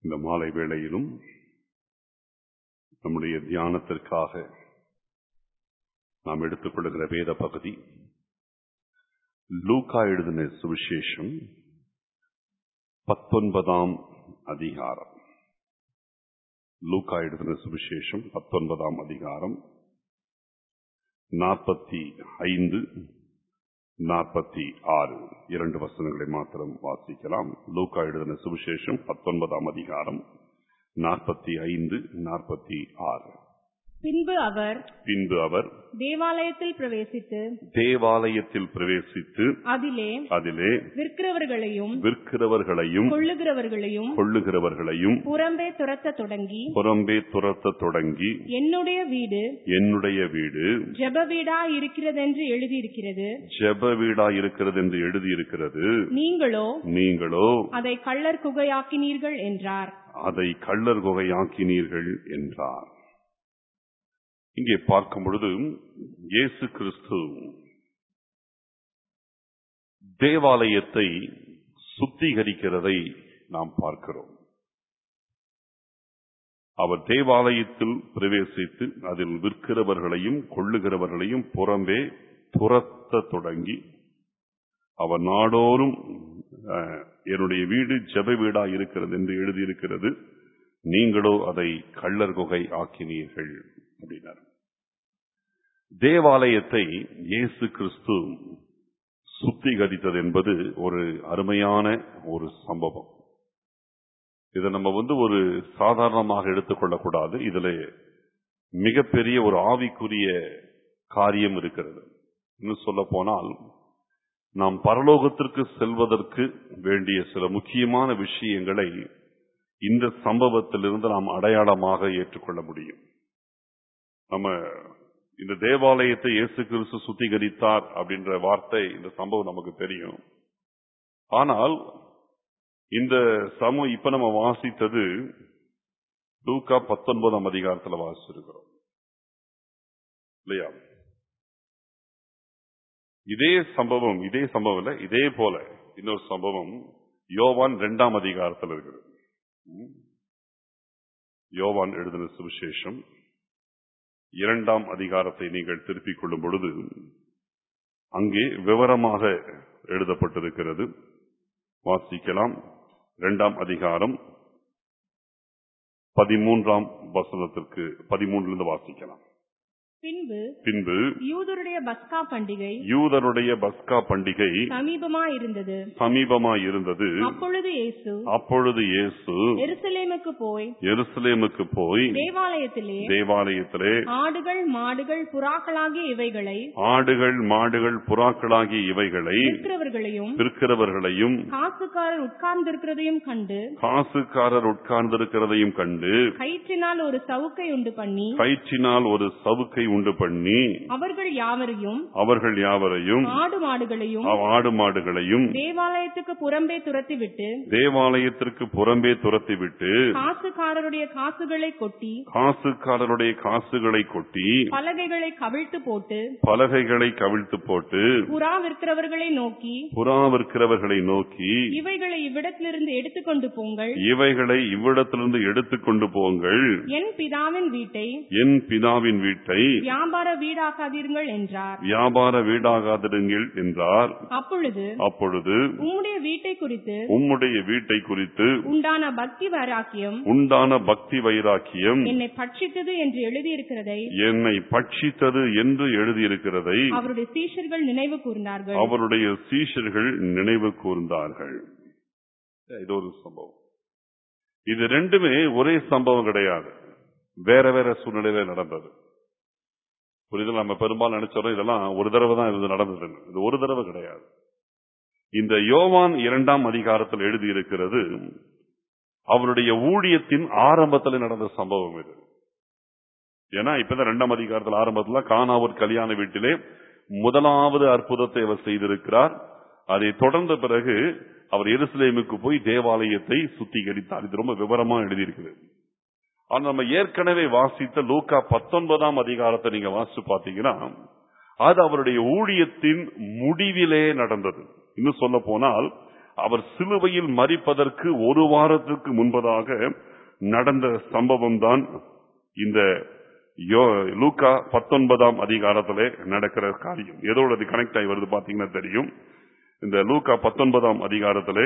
இந்த மாலை வேளையிலும் நம்முடைய தியானத்திற்காக நாம் எடுத்துக்கொள்கிற வேத பகுதி லூக்கா எழுதின சுவிசேஷம் பத்தொன்பதாம் அதிகாரம் லூக்கா எழுதின சுவிசேஷம் பத்தொன்பதாம் அதிகாரம் நாற்பத்தி ஐந்து நாற்பத்தி ஆறு இரண்டு வசனங்களை மாத்திரம் வாசிக்கலாம் லூக்கா எழுதின சுவிசேஷம் பத்தொன்பதாம் அதிகாரம் நாற்பத்தி ஐந்து நாற்பத்தி ஆறு பின்பு அவர் பின்பு அவர் தேவாலயத்தில் பிரவேசித்து தேவாலயத்தில் பிரவேசித்து அதிலே அதிலே விற்கிறவர்களையும் விற்கிறவர்களையும் கொள்ளுகிறவர்களையும் கொள்ளுகிறவர்களையும் புறம்பே துரத்த தொடங்கி புறம்பே துரத்த தொடங்கி என்னுடைய வீடு என்னுடைய வீடு ஜெப வீடா இருக்கிறதென்று எழுதியிருக்கிறது ஜெப வீடா இருக்கிறது என்று எழுதியிருக்கிறது நீங்களோ நீங்களோ அதை கள்ளர் குகையாக்கினீர்கள் என்றார் அதை கள்ளர் குகையாக்கினீர்கள் என்றார் இங்கே பார்க்கும் பொழுது இயேசு கிறிஸ்து தேவாலயத்தை சுத்திகரிக்கிறதை நாம் பார்க்கிறோம் அவர் தேவாலயத்தில் பிரவேசித்து அதில் விற்கிறவர்களையும் கொள்ளுகிறவர்களையும் புறம்பே துரத்த தொடங்கி அவர் நாடோறும் அஹ், என்னுடைய வீடு ஜெப வீடா இருக்கிறது என்று எழுதியிருக்கிறது நீங்களோ அதை கள்ளர் குகை ஆக்கினீர்கள் அப்படின்னார் தேவாலயத்தை இயேசு கிறிஸ்து சுத்திகரித்தது என்பது ஒரு அருமையான ஒரு சம்பவம் இதை நம்ம வந்து ஒரு சாதாரணமாக எடுத்துக்கொள்ளக்கூடாது இதுல மிகப்பெரிய ஒரு ஆவிக்குரிய காரியம் இருக்கிறது இன்னும் சொல்ல போனால் நாம் பரலோகத்திற்கு செல்வதற்கு வேண்டிய சில முக்கியமான விஷயங்களை இந்த சம்பவத்திலிருந்து நாம் அடையாளமாக ஏற்றுக்கொள்ள முடியும் நம்ம இந்த தேவாலயத்தை இயேசு கிறிஸ்து சுத்திகரித்தார் அப்படின்ற வார்த்தை இந்த சம்பவம் நமக்கு தெரியும் ஆனால் இந்த சமம் இப்ப நம்ம வாசித்தது லூக்கா பத்தொன்பதாம் அதிகாரத்துல வாசிச்சிருக்கிறோம் இல்லையா இதே சம்பவம் இதே சம்பவம் இல்ல இதே போல இன்னொரு சம்பவம் யோவான் இரண்டாம் அதிகாரத்தில் இருக்குது ம். யோவான் எழுதின சுவிசேஷம் இரண்டாம் அதிகாரத்தை நீங்கள் திருப்பிக் கொள்ளும் பொழுது அங்கே விவரமாக எழுதப்பட்டிருக்கிறது வாசிக்கலாம் இரண்டாம் அதிகாரம் பதிமூன்றாம் வசனத்திற்கு பதிமூன்றிலிருந்து வாசிக்கலாம் பின்பு பின்பு யூதருடைய பஸ்கா பண்டிகை யூதருடைய பஸ்கா பண்டிகை சமீபமா இருந்தது சமீபமாய் இருந்தது அப்பொழுது இயேசு அப்பொழுது இயேசு எருசலேமுக்கு போய் எருசலேமுக்கு போய் தேவாலயத்திலே தேவாலயத்திலே ஆடுகள் மாடுகள் புறாக்களாகிய இவைகளை ஆடுகள் மாடுகள் புறாக்களாகிய இவைகளை விற்கிறவர்களையும் விற்கிறவர்களையும் காசுக்காரர் உட்கார்ந்திருக்கிறதையும் கண்டு காசுக்காரர் உட்கார்ந்திருக்கிறதையும் கண்டு கயிற்றினால் ஒரு சவுக்கை உண்டு பண்ணி கயிற்றினால் ஒரு சவுக்கை உண்டு பண்ணி அவர்கள் யாவரையும் அவர்கள் யாவரையும் ஆடு மாடுகளையும் அவ் ஆடு மாடுகளையும் தேவாலயத்துக்கு புறம்பே துரத்திவிட்டு தேவாலயத்திற்கு புறம்பே துரத்திவிட்டு காசுக்காரருடைய காசுகளை கொட்டி காசுக்காரருடைய காசுகளை கொட்டி பலகைகளை கவிழ்த்து போட்டு பலகைகளை கவிழ்த்து போட்டு புறா விற்கிறவர்களை நோக்கி புறா விற்கிறவர்களை நோக்கி இவைகளை இவ்விடத்திலிருந்து எடுத்துக்கொண்டு போங்கள் இவைகளை இவ்விடத்திலிருந்து எடுத்துக்கொண்டு போங்கள் என் பிதாவின் வீட்டை என் பிதாவின் வீட்டை வியாபார வீடாக்காதீர்கள் என்றார் வியாபார வீடாகாதிருங்கள் என்றார் அப்பொழுது அப்பொழுது உம்முடைய வீட்டை குறித்து உம்முடைய வீட்டை குறித்து உண்டான பக்தி வைராக்கியம் உண்டான பக்தி வைராக்கியம் என்னை பட்சித்தது என்று எழுதியிருக்கிறதை என்னை பட்சித்தது என்று எழுதியிருக்கிறதை அவருடைய சீஷர்கள் நினைவு கூர்ந்தார்கள் அவருடைய சீஷர்கள் நினைவு கூர்ந்தார்கள் இது ஒரு சம்பவம் இது ரெண்டுமே ஒரே சம்பவம் கிடையாது வேற வேற சூழ்நிலையில நடந்தது புரியுது நம்ம பெரும்பாலும் நினைச்சோம் இதெல்லாம் ஒரு தடவை தான் இது நடந்தது இது ஒரு தடவை கிடையாது இந்த யோவான் இரண்டாம் அதிகாரத்தில் எழுதியிருக்கிறது அவருடைய ஊழியத்தின் ஆரம்பத்தில் நடந்த சம்பவம் இது ஏன்னா இப்பதான் இரண்டாம் அதிகாரத்தில் ஆரம்பத்தில் கானாவூர் கல்யாண வீட்டிலே முதலாவது அற்புதத்தை அவர் செய்திருக்கிறார் அதை தொடர்ந்த பிறகு அவர் எருசலேமுக்கு போய் தேவாலயத்தை சுத்திகரித்தார் இது ரொம்ப விவரமா எழுதியிருக்கிறது ஆனா நம்ம ஏற்கனவே வாசித்த லூக்கா பத்தொன்பதாம் அதிகாரத்தை நீங்க வாசிச்சு பாத்தீங்கன்னா அது அவருடைய ஊழியத்தின் முடிவிலே நடந்தது இன்னும் சொல்ல போனால் அவர் சிலுவையில் மறிப்பதற்கு ஒரு வாரத்துக்கு முன்பதாக நடந்த சம்பவம் தான் இந்த யோ- லூக்கா பத்தொன்பதாம் அதிகாரத்திலே நடக்கிற காரியம் எதோட அது கனெக்ட் ஆகி வருது பாத்தீங்கன்னா தெரியும் இந்த லூக்கா பத்தொன்பதாம் அதிகாரத்திலே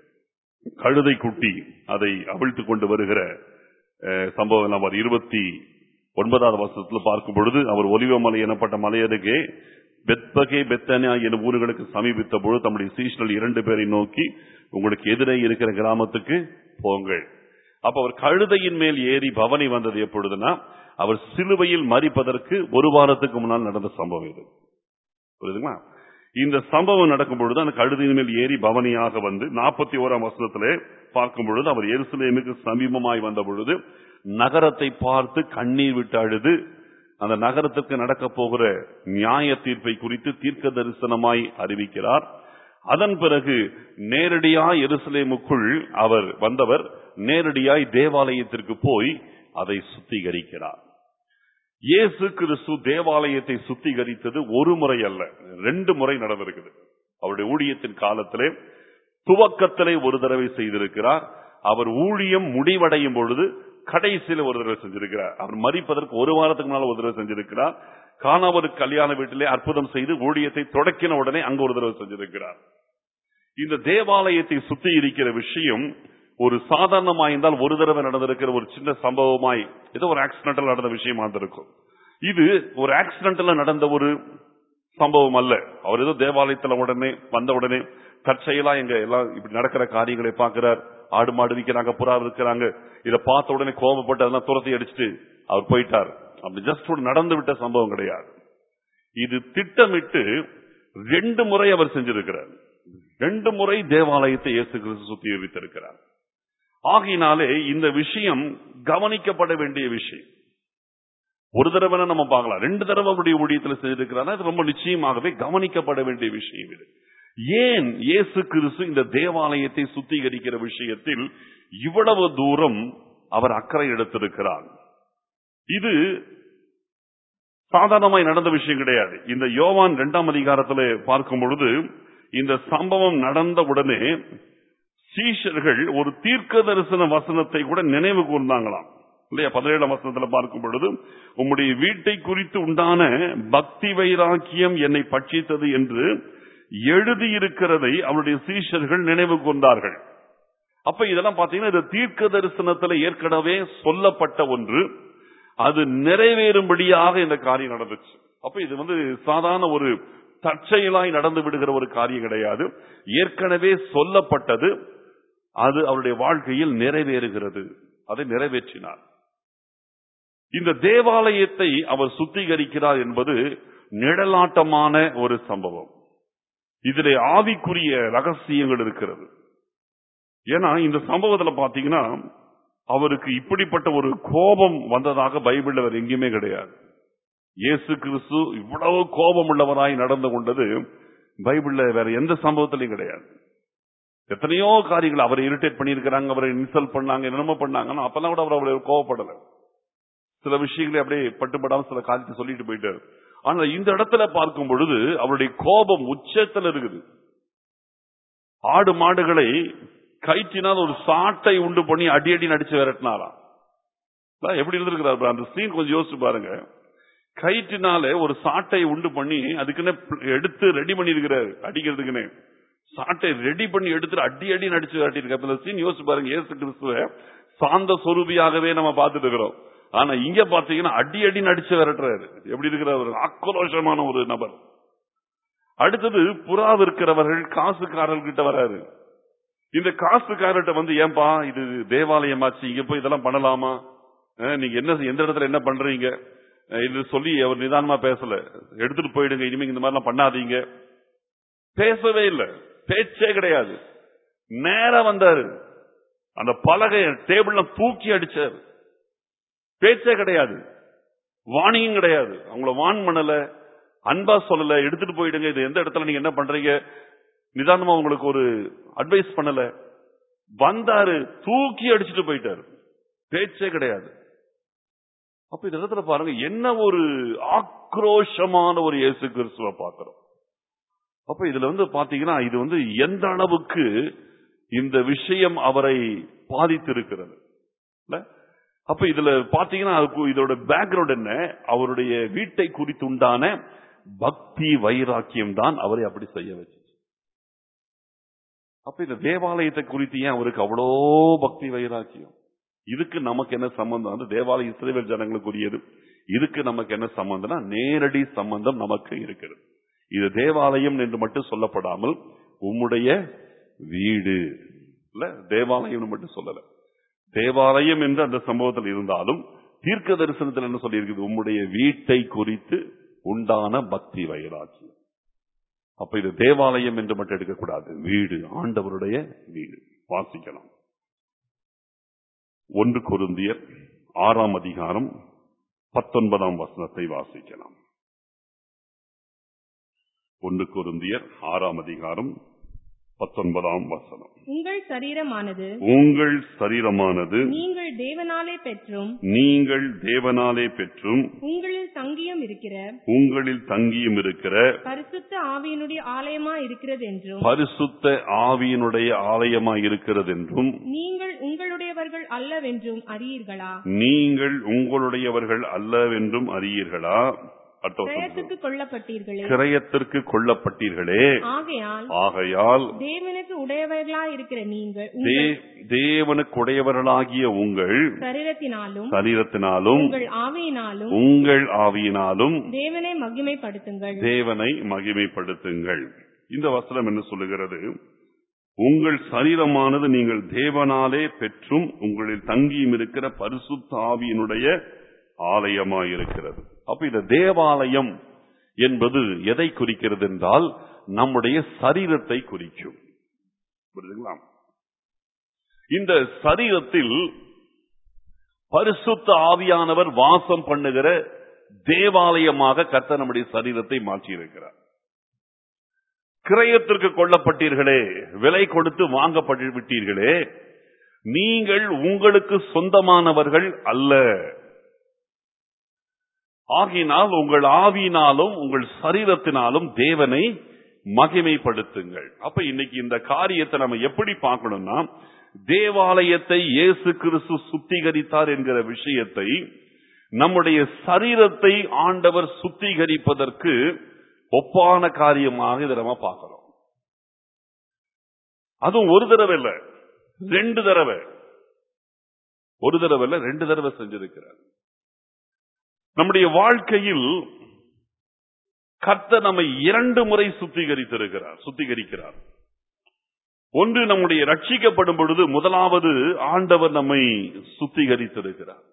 கழுதை குட்டி அதை அவிழ்த்து கொண்டு வருகிற அஹ், சம்பவம் அவர் இருபத்தி ஒன்பதாவது வருஷத்துல பார்க்கும் பொழுது அவர் ஒலிவமலை எனப்பட்ட மலையருகே பெத்பகே பெத்தனியா எனும் ஊர்களுக்கு சமீபித்த பொழுது தம்முடைய சீஷர்கள் இரண்டு பேரை நோக்கி உங்களுக்கு எதிரே இருக்கிற கிராமத்துக்கு போங்கள் அப்ப அவர் கழுதையின் மேல் ஏறி பவனி வந்தது எப்பொழுதுனா அவர் சிலுவையில் மறிப்பதற்கு ஒரு வாரத்துக்கு முன்னால் நடந்த சம்பவம் இது புரியுதுங்களா இந்த சம்பவம் நடக்கும் பொழுது அந்த கழுதையின் மேல் ஏறி பவனியாக வந்து நாற்பத்தி ஓராம் வருஷத்திலே பார்க்கும் பொழுது அவர் எருசலேமுக்கு சமீபமாய் வந்த பொழுது நகரத்தை பார்த்து கண்ணீர் விட்டு அழுது அந்த நகரத்திற்கு நடக்க போகிற நியாய தீர்ப்பை குறித்து தீர்க்க தரிசனமாய் அறிவிக்கிறார் அதன் பிறகு நேரடியாய் எருசலேமுக்குள் அவர் வந்தவர் நேரடியாய் தேவாலயத்திற்கு போய் அதை சுத்திகரிக்கிறார் இயேசு கிறிஸ்து தேவாலயத்தை சுத்திகரித்தது ஒரு முறை அல்ல ரெண்டு முறை நடந்திருக்குது அவருடைய ஊழியத்தின் காலத்திலே துவக்கத்திலே ஒரு தடவை செய்திருக்கிறார் அவர் ஊழியம் முடிவடையும் பொழுது கடைசியில ஒரு தடவை செஞ்சிருக்கிறார் அவர் மறிப்பதற்கு ஒரு வாரத்துக்கு முன்னால் ஒரு தடவை செஞ்சிருக்கிறார் காணாவரு கல்யாண வீட்டிலே அற்புதம் செய்து ஊழியத்தை தொடக்கின உடனே அங்க ஒரு தடவை செஞ்சிருக்கிறார் இந்த தேவாலயத்தை சுத்தி இருக்கிற விஷயம் ஒரு சாதாரணமாய் இருந்தால் ஒரு தடவை நடந்திருக்கிற ஒரு சின்ன சம்பவமாய் ஏதோ ஒரு ஆக்சிடென்டல் நடந்த விஷயமா இருந்திருக்கும் இது ஒரு ஆக்சிடென்டல் நடந்த ஒரு சம்பவம் அல்ல அவர் ஏதோ தேவாலயத்துல உடனே வந்த உடனே தற்செயலா எங்க எல்லாம் இப்படி நடக்கிற காரியங்களை பார்க்கிறார் ஆடு மாடு விற்கிறாங்க புறா இருக்கிறாங்க இதை பார்த்த உடனே கோபப்பட்டு அதெல்லாம் துரத்தி அடிச்சுட்டு அவர் போயிட்டார் அப்படி ஜஸ்ட் ஒரு நடந்து விட்ட சம்பவம் கிடையாது இது திட்டமிட்டு ரெண்டு முறை அவர் செஞ்சிருக்கிறார் ரெண்டு முறை தேவாலயத்தை இயேசு கிறிஸ்து சுத்திகரித்திருக்கிறார் ஆகையினாலே இந்த விஷயம் கவனிக்கப்பட வேண்டிய விஷயம் ஒரு தடவை நம்ம பார்க்கலாம் ரெண்டு தடவை அவருடைய ஊழியத்தில் செய்திருக்கிறார் அது ரொம்ப நிச்சயமாகவே கவனிக்கப்பட வேண்டிய விஷயம் இது ஏன் இயேசு கிறிஸ்து இந்த தேவாலயத்தை சுத்திகரிக்கிற விஷயத்தில் இவ்வளவு தூரம் அவர் அக்கறை எடுத்திருக்கிறார் இது சாதாரணமாய் நடந்த விஷயம் கிடையாது இந்த யோவான் இரண்டாம் அதிகாரத்தில் பார்க்கும் பொழுது இந்த சம்பவம் நடந்த உடனே சீஷர்கள் ஒரு தீர்க்க தரிசன வசனத்தை கூட நினைவு கூர்ந்தாங்களாம் இல்லையா பதினேழாம் வசனத்துல பார்க்கும் பொழுது உம்முடைய வீட்டை குறித்து உண்டான பக்தி வைராக்கியம் என்னை பட்சித்தது என்று எழுதியிருக்கிறதை அவருடைய சீஷர்கள் நினைவு கூர்ந்தார்கள் அப்ப இதெல்லாம் பாத்தீங்கன்னா இது தீர்க்க தரிசனத்துல ஏற்கனவே சொல்லப்பட்ட ஒன்று அது நிறைவேறும்படியாக இந்த காரியம் நடந்துச்சு அப்ப இது வந்து சாதாரண ஒரு தற்செயலாய் நடந்து விடுகிற ஒரு காரியம் கிடையாது ஏற்கனவே சொல்லப்பட்டது அது அவருடைய வாழ்க்கையில் நிறைவேறுகிறது அதை நிறைவேற்றினார் இந்த தேவாலயத்தை அவர் சுத்திகரிக்கிறார் என்பது நிழலாட்டமான ஒரு சம்பவம் இதிலே ஆவிக்குரிய ரகசியங்கள் இருக்கிறது ஏன்னா இந்த சம்பவத்துல பாத்தீங்கன்னா அவருக்கு இப்படிப்பட்ட ஒரு கோபம் வந்ததாக பைபிள்ல வேற எங்கேயுமே கிடையாது இயேசு கிறிஸ்து இவ்வளவு கோபம் உள்ளவராய் நடந்து கொண்டது பைபிள்ல வேற எந்த சம்பவத்திலையும் கிடையாது எத்தனையோ காரியங்கள் அவரை இரிட்டேட் பண்ணியிருக்கிறாங்க அவரை இன்சல்ட் பண்ணாங்க என்னமோ பண்ணாங்க அப்பெல்லாம் கூட அவர் அவரை கோவப்படல சில விஷயங்களை அப்படியே பட்டுப்படாம சில காரியத்தை சொல்லிட்டு போயிட்டாரு ஆனா இந்த இடத்துல பார்க்கும் பொழுது அவருடைய கோபம் உச்சத்துல இருக்குது ஆடு மாடுகளை கயிற்றினால் ஒரு சாட்டை உண்டு பண்ணி அடி அடி நடிச்சு விரட்டினாராம் அதான் எப்படி இருந்திருக்கிறார் அந்த சீன் கொஞ்சம் யோசிச்சு பாருங்க கயிற்றினால ஒரு சாட்டை உண்டு பண்ணி அதுக்குன்னு எடுத்து ரெடி பண்ணி இருக்கிறாரு அடிக்கிறதுக்குன்னு சாட்டை ரெடி பண்ணி எடுத்துட்டு அடி அடி நடிச்சு விரட்டிருக்காரு இந்த சீன் யோசிச்சு பாருங்க ஏசு கிறிஸ்துவ சாந்த சொரூபியாகவே நம்ம பார்த்துட்டு இருக்கிறோம் ஆனா இங்க பாத்தீங்கன்னா அடி அடி நடிச்சு விரட்டுறாரு எப்படி இருக்கிற ஒரு ஆக்ரோஷமான ஒரு நபர் அடுத்தது புறா விற்கிறவர்கள் காசுக்காரர்கிட்ட வராரு இந்த காசுக்காரர்கிட்ட வந்து ஏன்பா இது தேவாலயமாச்சு இங்க போய் இதெல்லாம் பண்ணலாமா அஹ், நீங்க என்ன எந்த இடத்துல என்ன பண்றீங்க அஹ், என்று சொல்லி அவர் நிதானமா பேசல எடுத்துட்டு போயிடுங்க இனிமே இந்த மாதிரிலாம் பண்ணாதீங்க பேசவே இல்லை பேச்சே கிடையாது நேரா வந்தாரு அந்த பலகைய டேபிள்ல தூக்கி அடிச்சாரு பேச்சே கிடையாது வாணியும் கிடையாது அவங்கள வான் பண்ணல அன்பா சொல்லல எடுத்துட்டு போயிடுங்க இது எந்த இடத்துல நீங்க என்ன பண்றீங்க நிதானமா உங்களுக்கு ஒரு அட்வைஸ் பண்ணல வந்தாரு தூக்கி அடிச்சுட்டு போயிட்டாரு பேச்சே கிடையாது அப்ப இந்த இடத்துல பாருங்க என்ன ஒரு ஆக்ரோஷமான ஒரு இயேசு கிறிஸ்துவ பாக்குறோம் அப்ப இதுல வந்து பாத்தீங்கன்னா இது வந்து எந்த அளவுக்கு இந்த விஷயம் அவரை பாதித்திருக்கிறது இல்ல? அப்ப இதுல பாத்தீங்கன்னா அதுக்கு இதோட பேக்ரவுண்ட் என்ன அவருடைய வீட்டை குறித்து உண்டான பக்தி வைராக்கியம் தான் அவரை அப்படி செய்ய வச்சு அப்ப இந்த தேவாலயத்தை குறித்து ஏன் அவருக்கு அவ்வளோ பக்தி வைராக்கியம் இதுக்கு நமக்கு என்ன சம்பந்தம் வந்து தேவாலய இஸ்ரேல் ஜனங்களுக்குரியது இதுக்கு நமக்கு என்ன சம்பந்தம்னா நேரடி சம்பந்தம் நமக்கு இருக்கிறது இது தேவாலயம் என்று மட்டும் சொல்லப்படாமல் உம்முடைய வீடு இல்ல தேவாலயம் மட்டும் சொல்லல தேவாலயம் என்று அந்த சம்பவத்தில் இருந்தாலும் தீர்க்க தரிசனத்தில் என்ன சொல்லியிருக்குது உம்முடைய வீட்டை குறித்து உண்டான பக்தி வைராக்கியம் அப்ப இது தேவாலயம் என்று மட்டும் எடுக்கக்கூடாது வீடு ஆண்டவருடைய வீடு வாசிக்கலாம் ஒன்று கொருந்தியர் ஆறாம் அதிகாரம் பத்தொன்பதாம் வசனத்தை வாசிக்கலாம் ஒன்று கொருந்தியர் ஆறாம் அதிகாரம் பத்தொன்பதாம் வசனம் உங்கள் சரீரமானது உங்கள் சரீரமானது நீங்கள் தேவனாலே பெற்றும் நீங்கள் தேவனாலே பெற்றும் உங்களில் தங்கியும் இருக்கிற உங்களில் தங்கியும் இருக்கிற பரிசுத்த ஆவியினுடைய ஆலயமா இருக்கிறது என்றும் பரிசுத்த ஆவியினுடைய ஆலயமாய் இருக்கிறது என்றும் நீங்கள் உங்களுடையவர்கள் அல்லவென்றும் அறியீர்களா நீங்கள் உங்களுடையவர்கள் அல்லவென்றும் அறியீர்களா அடுத்த வசனம். கிரயத்துக்கு கொல்லப்பட்டீர்களே கிரயத்திற்கு கொல்லப்பட்டீர்களே ஆகையால் ஆகையால் தேவனுக்கு உடையவர்களா இருக்கிற நீங்கள் தே- உங்கள் தேவனுக்குடையவர்களாகிய உங்கள் சரீரத்தினாலும் சரீரத்தினாலும் உங்கள் ஆவியினாலும் உங்கள் ஆவியினாலும் தேவனை மகிமைப்படுத்துங்கள் தேவனை மகிமைப்படுத்துங்கள் இந்த வசனம் என்ன சொல்லுகிறது உங்கள் சரீரமானது நீங்கள் தேவனாலே பெற்றும் உங்களில் தங்கியும் இருக்கிற பரிசுத்த ஆவியினுடைய ஆலயமாயிருக்கிறது அப்ப இந்த தேவாலயம் என்பது எதை குறிக்கிறது என்றால் நம்முடைய சரீரத்தை குறிக்கும் புரியுதுங்களா இந்த சரீரத்தில் பரிசுத்த ஆவியானவர் வாசம் பண்ணுகிற தேவாலயமாக கர்த்தர் நம்முடைய சரீரத்தை மாற்றியிருக்கிறார் கிரயத்திற்கு கொல்லப்பட்டீர்களே விலை கொடுத்து வாங்கப்பட்டு விட்டீர்களே நீங்கள் உங்களுக்கு சொந்தமானவர்கள் அல்ல ஆகினால் உங்கள் ஆவியினாலும் உங்கள் சரீரத்தினாலும் தேவனை மகிமைப்படுத்துங்கள் அப்ப இன்னைக்கு இந்த காரியத்தை நம்ம எப்படி பார்க்கணும்னா தேவாலயத்தை இயேசு கிறிஸ்து சுத்திகரித்தார் என்கிற விஷயத்தை நம்முடைய சரீரத்தை ஆண்டவர் சுத்திகரிப்பதற்கு ஒப்பான காரியமாக இதை நம்ம பார்க்கிறோம் அதுவும் ஒரு தடவை இல்ல ரெண்டு தடவை ஒரு தடவை இல்ல ரெண்டு தடவை செஞ்சிருக்கிறார் நம்முடைய வாழ்க்கையில் கர்த்தர் நம்மை இரண்டு முறை சுத்திகரித்திருக்கிறார் சுத்திகரிக்கிறார் ஒன்று நம்முடைய ரட்சிக்கப்படும் பொழுது முதலாவது ஆண்டவர் நம்மை சுத்திகரித்திருக்கிறார்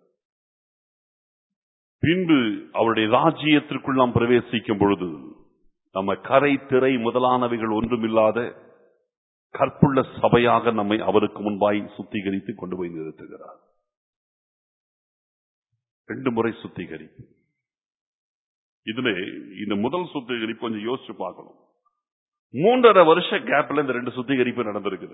பின்பு அவருடைய ராஜ்யத்திற்குள் நாம் பிரவேசிக்கும் பொழுது நம்ம கரை திரை முதலானவைகள் ஒன்றுமில்லாத கற்புள்ள சபையாக நம்மை அவருக்கு முன்பாய் சுத்திகரித்து கொண்டு போய் நிறுத்துகிறார் ரெண்டு முறை சுத்திகரிப்பு இதுல இந்த முதல் சுத்திகரிப்பு கொஞ்சம் யோசிச்சு பார்க்கணும் மூன்றரை வருஷ கேப்ல இந்த ரெண்டு சுத்திகரிப்பு நடந்திருக்குது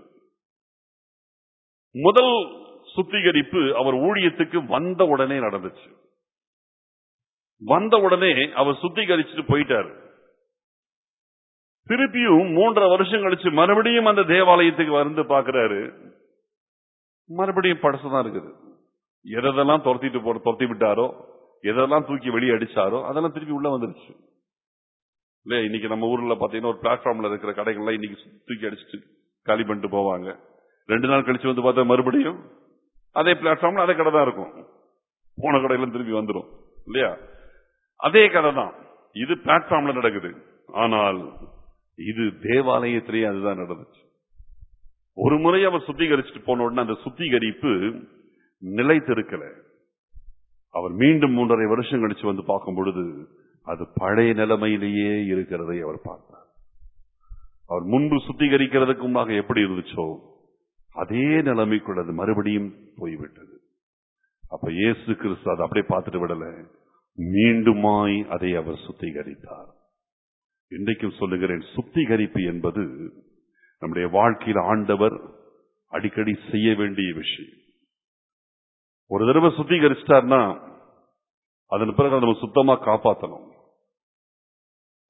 முதல் சுத்திகரிப்பு அவர் ஊழியத்துக்கு வந்த உடனே நடந்துச்சு வந்த உடனே அவர் சுத்திகரிச்சுட்டு போயிட்டாரு திருப்பியும் மூன்றரை வருஷம் கழிச்சு மறுபடியும் அந்த தேவாலயத்துக்கு வந்து பாக்குறாரு மறுபடியும் படசுதான் இருக்குது எதெல்லாம் துரத்திட்டு போ துரத்தி விட்டாரோ எதெல்லாம் தூக்கி வெளியே அடிச்சாரோ அதெல்லாம் திருப்பி உள்ள வந்துருச்சு இல்லையா இன்னைக்கு நம்ம ஊர்ல பாத்தீங்கன்னா ஒரு பிளாட்ஃபார்ம்ல இருக்கிற கடைகள்லாம் இன்னைக்கு தூக்கி அடிச்சுட்டு காலி பண்ணிட்டு போவாங்க ரெண்டு நாள் கழிச்சு வந்து பார்த்தா மறுபடியும் அதே பிளாட்ஃபார்ம்ல அதே கடை தான் இருக்கும் போன கடையில திருப்பி வந்துடும் இல்லையா அதே கதை தான் இது பிளாட்ஃபார்ம்ல நடக்குது ஆனால் இது தேவாலயத்திலேயே அதுதான் நடந்துச்சு ஒரு முறை அவர் சுத்திகரிச்சுட்டு போன உடனே அந்த சுத்திகரிப்பு நிலைத்திருக்கல அவர் மீண்டும் மூன்றரை வருஷம் கழிச்சு வந்து பார்க்கும் பொழுது அது பழைய நிலைமையிலேயே இருக்கிறதை அவர் பார்த்தார் அவர் முன்பு சுத்திகரிக்கிறதுக்கு முன்னாக எப்படி இருந்துச்சோ அதே நிலைமைக்குள்ள அது மறுபடியும் போய்விட்டது அப்ப இயேசு கிறிஸ்து அதை அப்படியே பார்த்துட்டு விடல மீண்டுமாய் அதை அவர் சுத்திகரித்தார் இன்றைக்கும் சொல்லுகிறேன் சுத்திகரிப்பு என்பது நம்முடைய வாழ்க்கையில் ஆண்டவர் அடிக்கடி செய்ய வேண்டிய விஷயம் ஒரு தடவை சுத்திகரிச்சிட்டார்னா அதன் பிறகு அதை நம்ம சுத்தமா காப்பாற்றணும்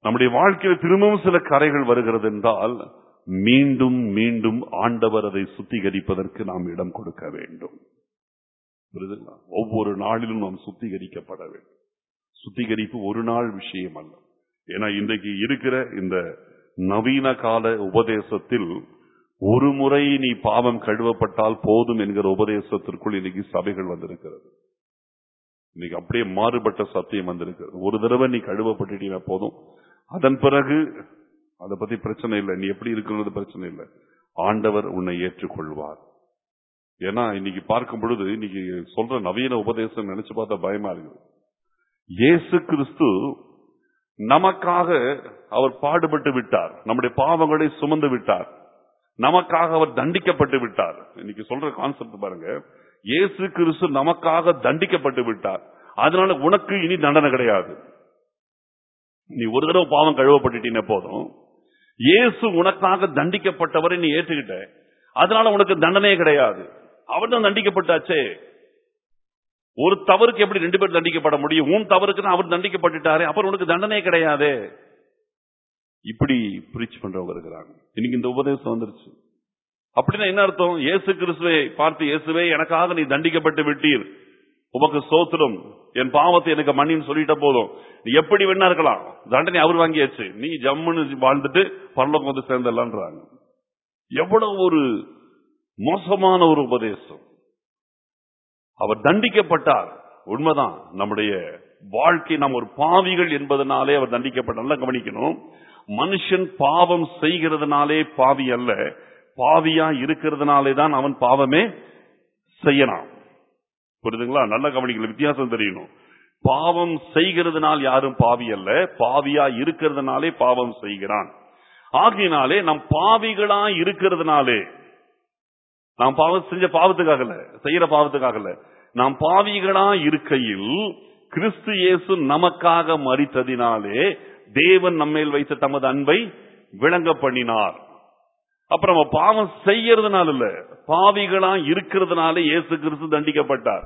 நம்முடைய வாழ்க்கையில் திரும்பவும் சில கரைகள் வருகிறது என்றால் மீண்டும் மீண்டும் ஆண்டவர் அதை சுத்திகரிப்பதற்கு நாம் இடம் கொடுக்க வேண்டும் புரியுதுங்களா? ஒவ்வொரு நாளிலும் நாம் சுத்திகரிக்கப்பட வேண்டும் சுத்திகரிப்பு ஒரு நாள் விஷயம் அல்ல ஏன்னா இன்றைக்கு இருக்கிற இந்த நவீன கால உபதேசத்தில் ஒரு முறை நீ பாவம் கழுவப்பட்டால் போதும் என்கிற உபதேசத்திற்குள் இன்னைக்கு சபைகள் வந்திருக்கிறது இன்னைக்கு அப்படியே மாறுபட்ட சத்தியம் வந்திருக்கிறது ஒரு தடவை நீ கழுவப்பட்டுட்டீங்க போதும் அதன் பிறகு அதை பத்தி பிரச்சனை இல்லை நீ எப்படி இருக்கிறது பிரச்சனை இல்லை ஆண்டவர் உன்னை ஏற்றுக்கொள்வார் ஏன்னா இன்னைக்கு பார்க்கும் பொழுது இன்னைக்கு சொல்ற நவீன உபதேசம் நினைச்சு பார்த்தா பயமா இருக்குது இயேசு கிறிஸ்து நமக்காக அவர் பாடுபட்டு விட்டார் நம்முடைய பாவங்களை சுமந்து விட்டார் நமக்காக அவர் தண்டிக்கப்பட்டு விட்டார் இன்னைக்கு சொல்ற கான்செப்ட் பாருங்க இயேசு கிறிஸ்து நமக்காக தண்டிக்கப்பட்டு விட்டார் அதனால உனக்கு இனி தண்டனை கிடையாது நீ ஒரு தடவை பாவம் கழுவப்பட்டுட்டீங்க போதும் இயேசு உனக்காக தண்டிக்கப்பட்டவரை நீ ஏற்றுக்கிட்ட அதனால உனக்கு தண்டனையே கிடையாது அவர் தான் தண்டிக்கப்பட்டாச்சே ஒரு தவறுக்கு எப்படி ரெண்டு பேர் தண்டிக்கப்பட முடியும் உன் தவறுக்கு அவர் தண்டிக்கப்பட்டுட்டாரே அப்புறம் உனக்கு தண்டனையே கிடையாது இப்படி பிரீச் பண்றவங்க இருக்கிறாங்க இன்னைக்கு இந்த உபதேசம் வந்துருச்சு அப்படின்னா என்ன அர்த்தம் இயேசு கிறிஸ்துவை பார்த்து இயேசுவே எனக்காக நீ தண்டிக்கப்பட்டு விட்டீர் உமக்கு சோத்திரம் என் பாவத்தை எனக்கு மண்ணின்னு சொல்லிட்ட போதும் நீ எப்படி வேணா இருக்கலாம் தண்டனை அவர் வாங்கியாச்சு நீ ஜம்முன்னு வாழ்ந்துட்டு பரலோகம் வந்து சேர்ந்துடலான்றாங்க எவ்வளவு ஒரு மோசமான ஒரு உபதேசம் அவர் தண்டிக்கப்பட்டார் உண்மைதான் நம்முடைய வாழ்க்கை நாம் ஒரு பாவிகள் என்பதனாலே அவர் தண்டிக்கப்பட்டார் நல்லா கவனிக்கணும் மனுஷன் பாவம் செய்கிறதுனாலே பாவி அல்ல பாவியா இருக்கிறதுனாலே தான் அவன் பாவமே செய்யலாம் புரியுதுங்களா நல்ல கவனிக்கல வித்தியாசம் தெரியணும் பாவம் செய்கிறதுனால் யாரும் பாவி அல்ல பாவியா இருக்கிறதுனாலே பாவம் செய்கிறான் ஆகையினாலே நம் பாவிகளா இருக்கிறதுனாலே நாம் பாவம் செஞ்ச பாவத்துக்காக இல்ல செய்யற பாவத்துக்காக இல்ல நாம் பாவிகளா இருக்கையில் கிறிஸ்து இயேசு நமக்காக மறித்ததினாலே தேவன் நம்மேல் வைத்த தமது அன்பை விளங்க பண்ணினார் அப்புறம் நம்ம பாவம் செய்யறதுனால இல்ல பாவிகளா இருக்கிறதுனால இயேசு கிறிஸ்து தண்டிக்கப்பட்டார்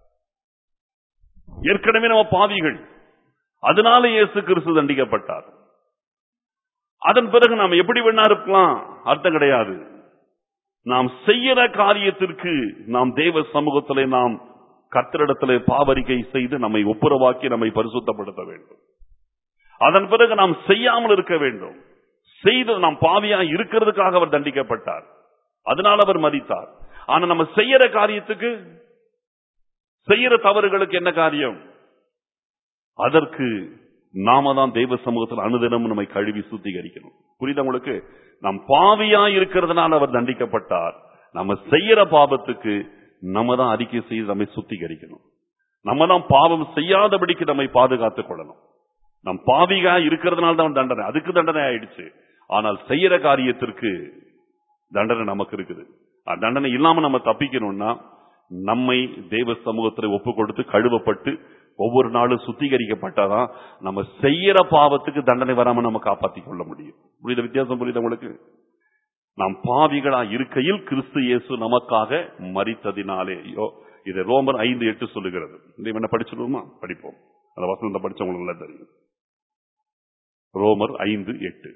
ஏற்கனவே நம்ம பாவிகள் அதனால இயேசு கிறிஸ்து தண்டிக்கப்பட்டார் அதன் பிறகு நாம் எப்படி வேணா இருக்கலாம் அர்த்தம் கிடையாது நாம் செய்யற காரியத்திற்கு நாம் தேவ சமூகத்திலே நாம் கத்திரிடத்திலே பாவரிக்கை செய்து நம்மை ஒப்புரவாக்கி நம்மை பரிசுத்தப்படுத்த வேண்டும் அதன் பிறகு நாம் செய்யாமல் இருக்க வேண்டும் செய்து நாம் பாவியா இருக்கிறதுக்காக அவர் தண்டிக்கப்பட்டார் அதனால் அவர் மதித்தார் ஆனா நம்ம செய்யற காரியத்துக்கு செய்யற தவறுகளுக்கு என்ன காரியம் அதற்கு நாம தான் தெய்வ சமூகத்தில் அனுதினமும் நம்மை கழுவி சுத்திகரிக்கணும் புரியுதா உங்களுக்கு நாம் பாவியா இருக்கிறதுனால அவர் தண்டிக்கப்பட்டார் நம்ம செய்யற பாவத்துக்கு நம்ம தான் அறிக்கை செய்து நம்மை சுத்திகரிக்கணும் நம்ம தான் பாவம் செய்யாதபடிக்கு நம்மை பாதுகாத்துக் கொள்ளணும் நம் பாவிகா இருக்கிறதுனால தான் தண்டனை அதுக்கு தண்டனை ஆயிடுச்சு ஆனால் செய்யற காரியத்திற்கு தண்டனை நமக்கு இருக்குது அஹ் தண்டனை இல்லாம நம்ம தப்பிக்கணும்னா நம்மை தெய்வ சமூகத்தில் ஒப்பு கொடுத்து கழுவப்பட்டு ஒவ்வொரு நாளும் சுத்திகரிக்கப்பட்டாதான் நம்ம செய்யற பாவத்துக்கு தண்டனை வராம நம்ம காப்பாற்றிக் கொள்ள முடியும் புரியுத வித்தியாசம் புரியுது உங்களுக்கு நாம் பாவிகளா இருக்கையில் கிறிஸ்து இயேசு நமக்காக மரித்ததினாலே ஐயோ இது ரோமர் ஐந்து எட்டு சொல்லுகிறது இதை என்ன படிச்சிடுவோமா படிப்போம் அந்த வசனத்தை படிச்சவங்களுக்கு நல்லா தெரியும் ரோமர் ஐந்து எட்டு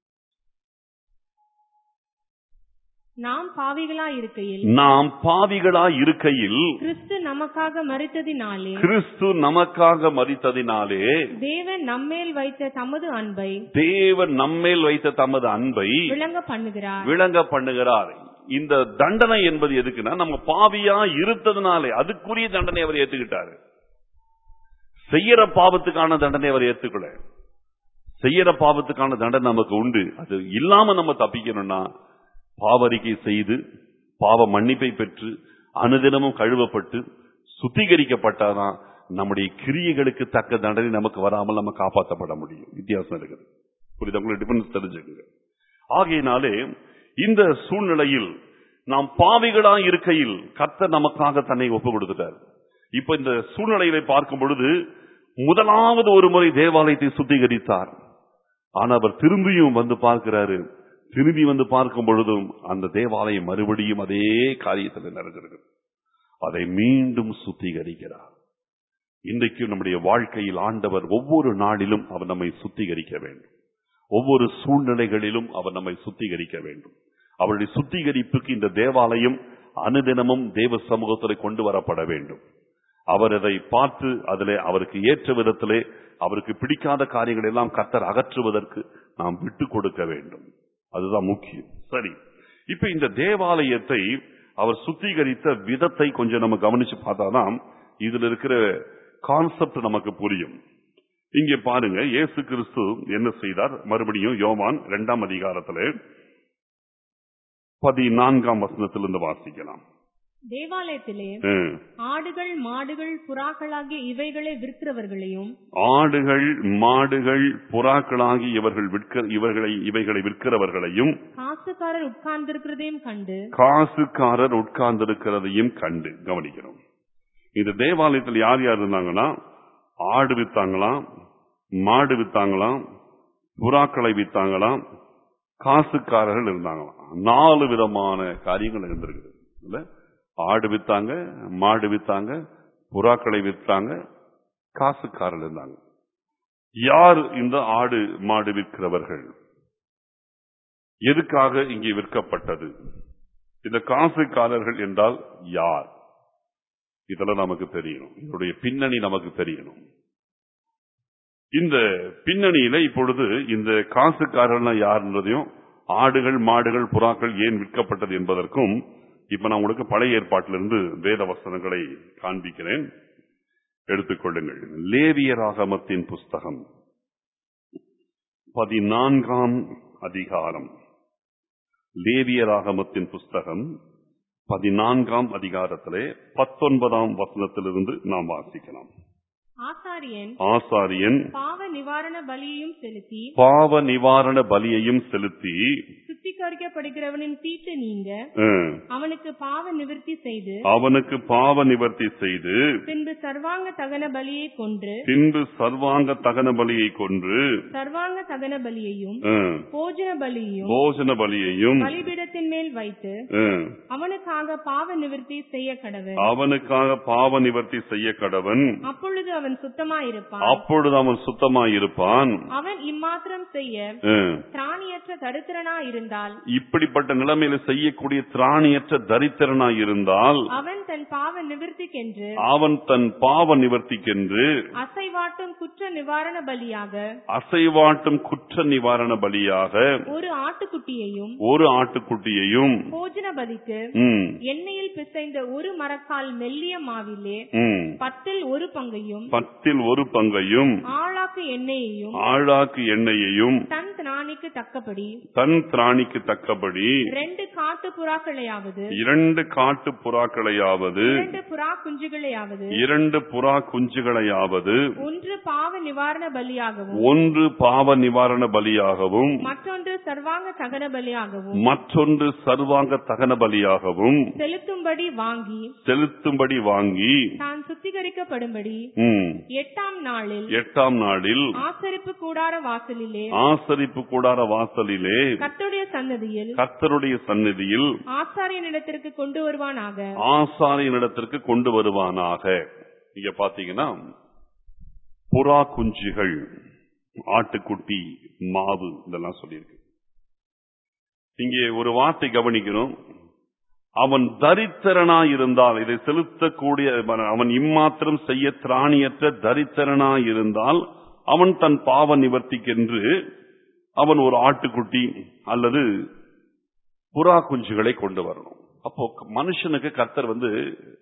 நாம் பாவிகளா இருக்கையில் நாம் பாவிகளா இருக்கையில் கிறிஸ்து நமக்காக மறித்ததினாலே கிறிஸ்து நமக்காக மரித்ததினாலே தேவன் நம்மேல் வைத்த தமது அன்பை தேவன் நம்மேல் வைத்த தமது அன்பை விளங்க பண்ணுகிறார் விளங்க பண்ணுகிறார் இந்த தண்டனை என்பது எதுக்குன்னா நம்ம பாவியா இருந்ததுனாலே அதுக்குரிய தண்டனை அவர் ஏத்துக்கிட்டாரு செய்யற பாவத்துக்கான தண்டனை அவர் ஏத்துக்கல செய்யற பாவத்துக்கான தண்டனை நமக்கு உண்டு அது இல்லாம நம்ம தப்பிக்கணும்னா பாவரிக்கை செய்து பாவ மன்னிப்பை பெற்று அனுதினமும் கழுவப்பட்டு சுத்திகரிக்கப்பட்டாதான் நம்முடைய கிரியைகளுக்கு தக்க தண்டனை நமக்கு வராமல் நம்ம காப்பாற்றப்பட முடியும் வித்தியாசம் இருக்குது புரியுது உங்களுக்கு டிஃபரன்ஸ் தெரிஞ்சுக்கங்க ஆகையினாலே இந்த சூழ்நிலையில் நாம் பாவிகளா இருக்கையில் கர்த்தர் நமக்காக தன்னை ஒப்பு கொடுத்துட்டார் இப்ப இந்த சூழ்நிலைகளை பார்க்கும் பொழுது முதலாவது ஒரு முறை தேவாலயத்தை சுத்திகரித்தார் ஆனா அவர் திரும்பியும் வந்து பார்க்கிறாரு திரும்பி வந்து பார்க்கும் பொழுதும் அந்த தேவாலயம் மறுபடியும் அதே காரியத்தில் நிறைஞ்சிருக்கு அதை மீண்டும் சுத்திகரிக்கிறார் இன்றைக்கு நம்முடைய வாழ்க்கையில் ஆண்டவர் ஒவ்வொரு நாளிலும் அவர் நம்மை சுத்திகரிக்க வேண்டும் ஒவ்வொரு சூழ்நிலைகளிலும் அவர் நம்மை சுத்திகரிக்க வேண்டும் அவருடைய சுத்திகரிப்புக்கு இந்த தேவாலயம் அனுதினமும் தேவ சமூகத்தில் கொண்டு வரப்பட வேண்டும் அவர் அதை பார்த்து அதிலே அவருக்கு ஏற்ற விதத்திலே அவருக்கு பிடிக்காத காரியங்கள் எல்லாம் கத்தர் அகற்றுவதற்கு நாம் விட்டு கொடுக்க வேண்டும் அதுதான் முக்கியம் சரி இப்ப இந்த தேவாலயத்தை அவர் சுத்திகரித்த விதத்தை கொஞ்சம் நம்ம கவனிச்சு பார்த்தாதான் இதுல இருக்கிற கான்செப்ட் நமக்கு புரியும் இங்கே பாருங்க இயேசு கிறிஸ்து என்ன செய்தார் மறுபடியும் யோவான் இரண்டாம் அதிகாரத்திலே பதினான்காம் வசனத்திலிருந்து வாசிக்கலாம் தேவாலயத்திலே ம். ஆடுகள் மாடுகள் புறாக்களாகிய இவைகளை விற்கிறவர்களையும் ஆடுகள் மாடுகள் புறாக்களாகி இவர்கள் விற்க இவர்களை இவைகளை விற்கிறவர்களையும் காசுக்காரர் உட்கார்ந்திருக்கிறதையும் கண்டு காசுக்காரர் உட்கார்ந்திருக்கிறதையும் கண்டு கவனிக்கிறோம் இந்த தேவாலயத்தில் யார் யார் இருந்தாங்கன்னா ஆடு வித்தாங்களாம் மாடு வித்தாங்களாம் புறாக்களை வித்தாங்களாம் காசுக்காரர்கள் இருந்தாங்களாம் நாலு விதமான காரியங்கள் இருந்திருக்குது இல்ல ஆடு வித்தாங்க மாடு வித்தாங்க புறாக்களை வித்தாங்க காசுக்காரர்கள் இருந்தாங்க யார் இந்த ஆடு மாடு விற்கிறவர்கள் எதுக்காக இங்கே விற்கப்பட்டது இந்த காசுக்காரர்கள் என்றால் யார் இதெல்லாம் நமக்கு தெரியணும் இதனுடைய பின்னணி நமக்கு தெரியணும் இந்த பின்னணியில இப்பொழுது இந்த காசுக்காரர்கள் யாருன்றதையும் ஆடுகள் மாடுகள் புறாக்கள் ஏன் விற்கப்பட்டது என்பதற்கும் இப்ப நான் உங்களுக்கு பழைய ஏற்பாட்டிலிருந்து வேத வசனங்களை காண்பிக்கிறேன் எடுத்துக்கொள்ளுங்கள் லேவியராகமத்தின் புஸ்தகம் பதினான்காம் அதிகாரம் லேவியராகமத்தின் புஸ்தகம் பதினான்காம் அதிகாரத்திலே பத்தொன்பதாம் வசனத்திலிருந்து நாம் வாசிக்கலாம் ஆசாரியன் ஆசாரியன் பாவ நிவாரண பலியையும் செலுத்தி பாவ நிவாரண பலியையும் செலுத்தி சுத்திகரிக்கப்படுகிறவனின் தீட்டு நீங்க அஹ், அவனுக்கு பாவ நிவர்த்தி செய்து அவனுக்கு பாவ நிவர்த்தி செய்து பின்பு சர்வாங்க தகன பலியை கொன்று பின்பு சர்வாங்க தகன பலியை கொன்று சர்வாங்க தகன பலியையும் அஹ், போஜன பலியையும் போஜன பலியையும் பலிபீடத்தின் மேல் வைத்து அஹ், அவனுக்காக பாவ நிவர்த்தி செய்ய கடவன் அவனுக்காக பாவ நிவர்த்தி செய்ய கடவன் அப்பொழுது அவன் சுத்தமாயிருப்பான் அப்பொழுது அவன் சுத்தமாயிருப்பான் அவன் இம்மாத்திரம் செய்ய அஹ், திராணியற்ற தரித்திரனா இருந்தால் இப்படிப்பட்ட நிலைமையில செய்யக்கூடிய திராணியற்ற தரித்திரனாய் இருந்தால் அவன் தன் பாவ நிவர்த்திக்கென்று அவன் தன் பாவ நிவர்த்திக்கென்று அசைவாட்டும் குற்ற நிவாரண பலியாக அசைவாட்டும் குற்ற நிவாரண பலியாக ஒரு ஆட்டுக்குட்டியையும் ஒரு ஆட்டுக்குட்டியையும் போஜன பலிக்கு ம், எண்ணெயில் பிசைந்த ஒரு மரக்கால் மெல்லிய மாவிலே ம், பத்தில் ஒரு பங்கையும் பத்தில் ஒரு பங்கையும் ஆளாக்கு எண்ணெயையும் ஆழாக்கு எண்ணெயையும் தன் திராணிக்கு தக்கபடி தன் திராணிக்கு தக்கபடி ரெண்டு காட்டு புறாக்களையாவது இரண்டு காட்டு புறாக்களையாவது இரண்டு புறா குஞ்சுகளையாவது இரண்டு புறா குஞ்சுகளையாவது ஒன்று பாவ நிவாரண பலியாகவும் ஒன்று பாவ நிவாரண பலியாகவும் மற்றொன்று சர்வாங்க தகன பலியாகவும் மற்றொன்று சர்வாங்க தகன பலியாகவும் செலுத்தும்படி வாங்கி செலுத்தும்படி வாங்கி தான் சுத்திகரிக்கப்படும்படி ம், எட்டாம் நாளில் எட்டாம் நாளில் ஆசரிப்பு கூடார வாசலிலே ஆசரிப்பு கூடார வாசலிலே கர்த்தருடைய சன்னதியில் கர்த்தருடைய சந்நிதியில் ஆசாரியனிடத்திற்கு கொண்டு வருவானாக ஆசாரியனிடத்திற்கு கொண்டு வருவானாக இங்க பாத்தீங்கன்னா புறா குஞ்சுகள் ஆட்டுக்குட்டி மாவு இதெல்லாம் சொல்லியிருக்கு இங்கே ஒரு வார்த்தை கவனிக்கணும் அவன் தரித்திரனாய் இருந்தால் இதை செலுத்தக்கூடிய அவன் இம்மாத்திரம் செய்ய திராணியற்ற தரித்திரனாய் இருந்தால் அவன் தன் பாவ நிவர்த்திக்கென்று அவன் ஒரு ஆட்டுக்குட்டி அல்லது புறா குஞ்சுகளை கொண்டு வரணும் அப்போ மனுஷனுக்கு கர்த்தர் வந்து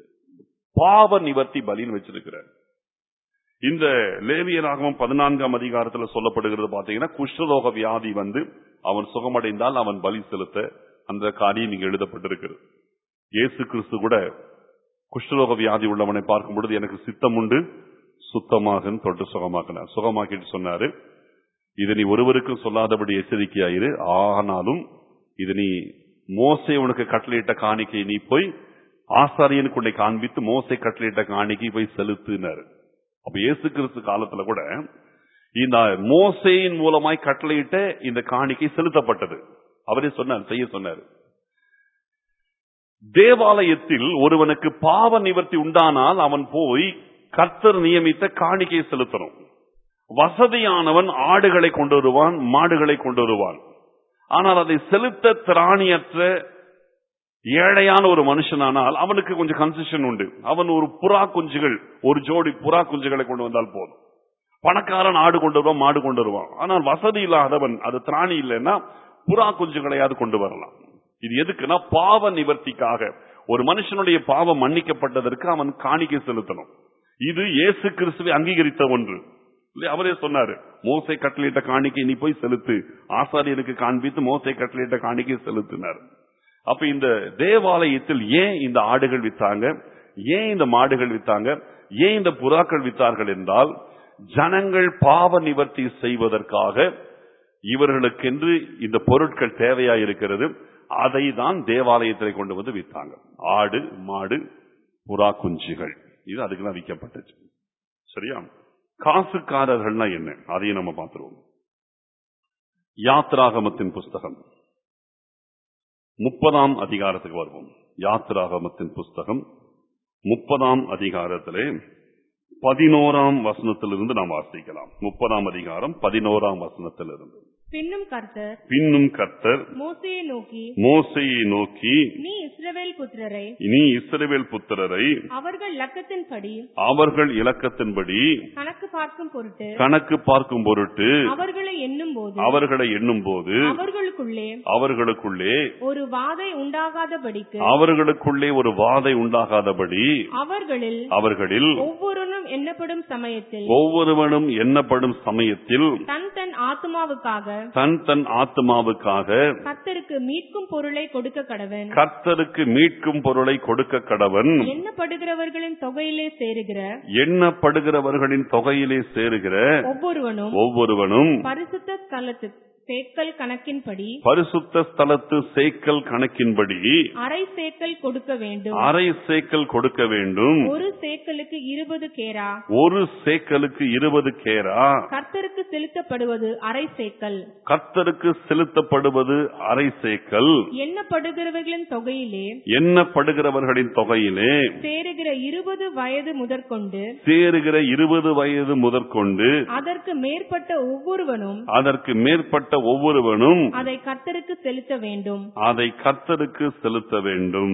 பாவ நிவர்த்தி பலின்னு வச்சிருக்கிறார் இந்த லேவியராகவும் பதினான்காம் அதிகாரத்துல சொல்லப்படுகிறது பாத்தீங்கன்னா குஷ்டரோக வியாதி வந்து அவன் சுகமடைந்தால் அவன் பலி செலுத்த அந்த காரியம் இங்க எழுதப்பட்டிருக்கிறது இயேசு கிறிஸ்து கூட குஷ்டரோக வியாதி உள்ளவனை பார்க்கும் பொழுது எனக்கு சித்தம் உண்டு சுத்தமாக தொட்டு சுகமாக்கினார் சுகமாக்கிட்டு சொன்னாரு இது நீ ஒருவருக்கும் சொல்லாதபடி எச்சரிக்கையாயிரு ஆனாலும் இது நீ மோசை உனக்கு கட்டளையிட்ட காணிக்கை நீ போய் ஆசாரியனுக்கு உன்னை காண்பித்து மோசை கட்டளையிட்ட காணிக்கை போய் செலுத்தினார் அப்ப இயேசு கிறிஸ்து காலத்துல கூட இந்த மோசையின் மூலமாய் கட்டளையிட்ட இந்த காணிக்கை செலுத்தப்பட்டது அவரே சொன்னார் செய்ய சொன்னார் தேவாலயத்தில் ஒருவனுக்கு பாவ நிவர்த்தி உண்டானால் அவன் போய் கர்த்தர் நியமித்த காணிக்கை செலுத்தணும் வசதியானவன் ஆடுகளை கொண்டு வருவான் மாடுகளை கொண்டு வருவான் ஆனால் அதை செலுத்த திராணியற்ற ஏழையான ஒரு மனுஷனானால் அவனுக்கு கொஞ்சம் கன்செஷன் உண்டு அவன் ஒரு புறா குஞ்சுகள் ஒரு ஜோடி புறா குஞ்சுகளை கொண்டு வந்தால் போதும் பணக்காரன் ஆடு கொண்டு வருவான் மாடு கொண்டு வருவான் ஆனால் வசதி இல்லாதவன் அது திராணி இல்லைன்னா புறா குஞ்சுகளையாவது கொண்டு வரலாம் இது எதுக்குன்னா பாவ நிவர்த்திக்காக ஒரு மனுஷனுடைய பாவம் மன்னிக்கப்பட்டதற்கு அவன் காணிக்கை செலுத்தணும் இது இயேசு கிறிஸ்துவை அங்கீகரித்த ஒன்று இல்லையா? அவரே சொன்னாரு மோசை கட்டளையிட்ட காணிக்கை நீ போய் செலுத்து ஆசாரியனுக்கு காண்பித்து மோசை கட்டளையிட்ட காணிக்கை செலுத்தினார் அப்ப இந்த தேவாலயத்தில் ஏன் இந்த ஆடுகள் வித்தாங்க ஏன் இந்த மாடுகள் வித்தாங்க ஏன் இந்த புறாக்கள் வித்தார்கள் என்றால் ஜனங்கள் பாவ நிவர்த்தி செய்வதற்காக இவர்களுக்கென்று இந்த பொருட்கள் தேவையா இருக்கிறது அதை தான் தேவாலயத்தில் கொண்டு வந்து வித்தாங்க ஆடு மாடு புறா குஞ்சுகள் இது அதுக்கு தான் விற்கப்பட்டுச்சு சரியா காசுக்காரர்கள்னா என்ன அதையும் நம்ம பார்த்துருவோம் யாத்ராகமத்தின் புஸ்தகம் முப்பதாம் அதிகாரத்துக்கு வருவோம் யாத்ராகமத்தின் புஸ்தகம் முப்பதாம் அதிகாரத்திலே பதினோராம் வசனத்திலிருந்து நாம் வாசிக்கலாம் முப்பதாம் அதிகாரம் பதினோராம் வசனத்திலிருந்து பின்னும் கர்த்தர் பின்னும் கர்த்தர் மோசையை நோக்கி மோசையை நோக்கி நீ இஸ்ரவேல் புத்திரரை நீ இஸ்ரவேல் புத்திரரை அவர்கள் லக்கத்தின்படி அவர்கள் இலக்கத்தின்படி கணக்கு பார்க்கும் பொருட்டு கணக்கு பார்க்கும் பொருட்டு அவர்களை எண்ணும் போது அவர்களை எண்ணும் போது அவர்களுக்குள்ளே அவர்களுக்குள்ளே ஒரு வாதை உண்டாகாதபடிக்கு அவர்களுக்குள்ளே ஒரு வாதை உண்டாகாதபடி அவர்களில் அவர்களில் ஒவ்வொருவனும் எண்ணப்படும் சமயத்தில் ஒவ்வொருவனும் எண்ணப்படும் சமயத்தில் தன் தன் ஆத்மாவுக்காக தன் தன் ஆத்மாவுக்காக கர்த்தருக்கு மீட்கும் பொருளை கொடுக்க கடவன் கர்த்தருக்கு மீட்கும் பொருளை கொடுக்க கடவன் எண்ணப்படுகிறவர்களின் தொகையிலே சேருகிற எண்ணப்படுகிறவர்களின் தொகையிலே சேருகிற ஒவ்வொருவனும் ஒவ்வொருவனும் பரிசுத்த ஸ்தலத்து சேக்கல் கணக்கின்படி பரிசுத்த ஸ்தலத்து சேக்கல் கணக்கின்படி அரை சேக்கல் கொடுக்க வேண்டும் அரை சேக்கல் கொடுக்க வேண்டும் ஒரு சேக்கலுக்கு இருபது கேரா ஒரு சேக்கலுக்கு இருபது கேரா கர்த்தருக்கு செலுத்தப்படுவது அரை சேக்கல் கர்த்தருக்கு செலுத்தப்படுவது அரை சேக்கல் எண்ணப்படுகிறவர்களின் தொகையிலே எண்ணப்படுகிறவர்களின் தொகையிலே சேருகிற இருபது வயது முதற்கொண்டு சேருகிற இருபது வயது முதற்கொண்டு அதற்கு மேற்பட்ட ஒவ்வொருவனும் அதற்கு மேற்பட்ட ஒவ்வொருவனும் அதை கர்த்தருக்கு செலுத்த வேண்டும் அதை கர்த்தருக்கு செலுத்த வேண்டும்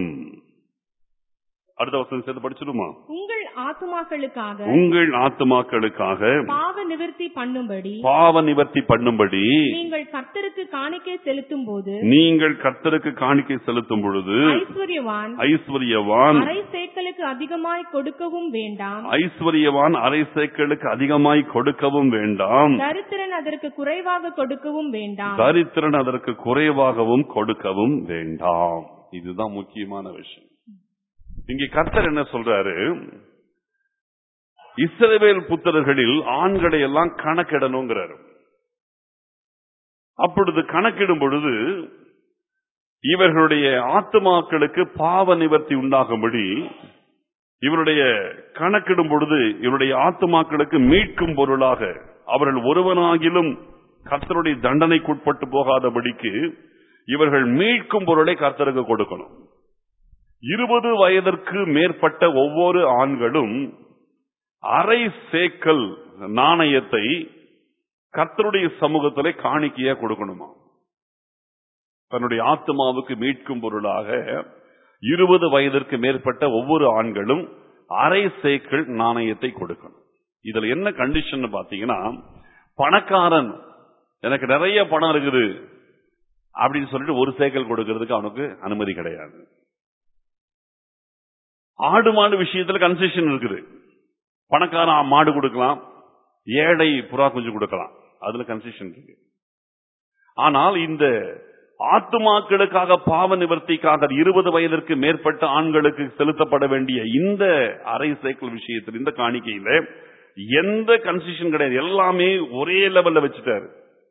அடுத்த வசனம் சேர்த்து படிச்சிடுமா உங்கள் ஆத்துமாக்களுக்காக உங்கள் ஆத்துமாக்களுக்காக பாவ நிவர்த்தி பண்ணும்படி பாவ நிவர்த்தி பண்ணும்படி நீங்கள் கர்த்தருக்கு காணிக்கை செலுத்தும் போது நீங்கள் கர்த்தருக்கு காணிக்கை செலுத்தும் பொழுது ஐஸ்வர்யவான் ஐஸ்வர்யவான் அரை சேக்கலுக்கு அதிகமாய் கொடுக்கவும் வேண்டாம் ஐஸ்வர்யவான் அரை சேக்கலுக்கு அதிகமாய் கொடுக்கவும் வேண்டாம் தரித்திரன் அதற்கு குறைவாக கொடுக்கவும் வேண்டாம் தரித்திரன் அதற்கு குறைவாகவும் கொடுக்கவும் வேண்டாம் இதுதான் முக்கியமான விஷயம் இங்கே கர்த்தர் என்ன சொல்றாரு இஸ்ரவேல் புத்திரர்களில் ஆண்களை எல்லாம் கணக்கிடணுங்கிறாரு அப்பொழுது கணக்கிடும் பொழுது இவர்களுடைய ஆத்துமாக்களுக்கு பாவ நிவர்த்தி உண்டாகும்படி இவருடைய கணக்கிடும் பொழுது இவருடைய ஆத்துமாக்களுக்கு மீட்கும் பொருளாக அவர்கள் ஒருவனாகிலும் கர்த்தருடைய தண்டனைக்குட்பட்டு போகாதபடிக்கு இவர்கள் மீட்கும் பொருளை கர்த்தருக்கு கொடுக்கணும் இருபது வயதிற்கு மேற்பட்ட ஒவ்வொரு ஆண்களும் அரை சேக்கல் நாணயத்தை கர்த்தருடைய சமூகத்திலே காணிக்கையா கொடுக்கணுமா தன்னுடைய ஆத்மாவுக்கு மீட்கும் பொருளாக இருபது வயதிற்கு மேற்பட்ட ஒவ்வொரு ஆண்களும் அரை சேக்கல் நாணயத்தை கொடுக்கணும் இதுல என்ன கண்டிஷன் பாத்தீங்கன்னா பணக்காரன் எனக்கு நிறைய பணம் இருக்குது அப்படின்னு சொல்லிட்டு ஒரு சேக்கல் கொடுக்கறதுக்கு அவனுக்கு அனுமதி கிடையாது ஆடு மாடு விஷயத்துல கன்செஷன் இருக்குது பணக்காரன் மாடு கொடுக்கலாம் ஏழை புறா குஞ்சு கொடுக்கலாம் அதுல கன்செஷன் இருக்கு ஆனால் இந்த ஆத்துமாக்களுக்காக பாவ நிவர்த்திக்காக இருபது வயதிற்கு மேற்பட்ட ஆண்களுக்கு செலுத்தப்பட வேண்டிய இந்த அரை சைக்கிள் விஷயத்தில் இந்த காணிக்கையில எந்த கன்செஷன் கிடையாது எல்லாமே ஒரே லெவல்ல வச்சுட்டாரு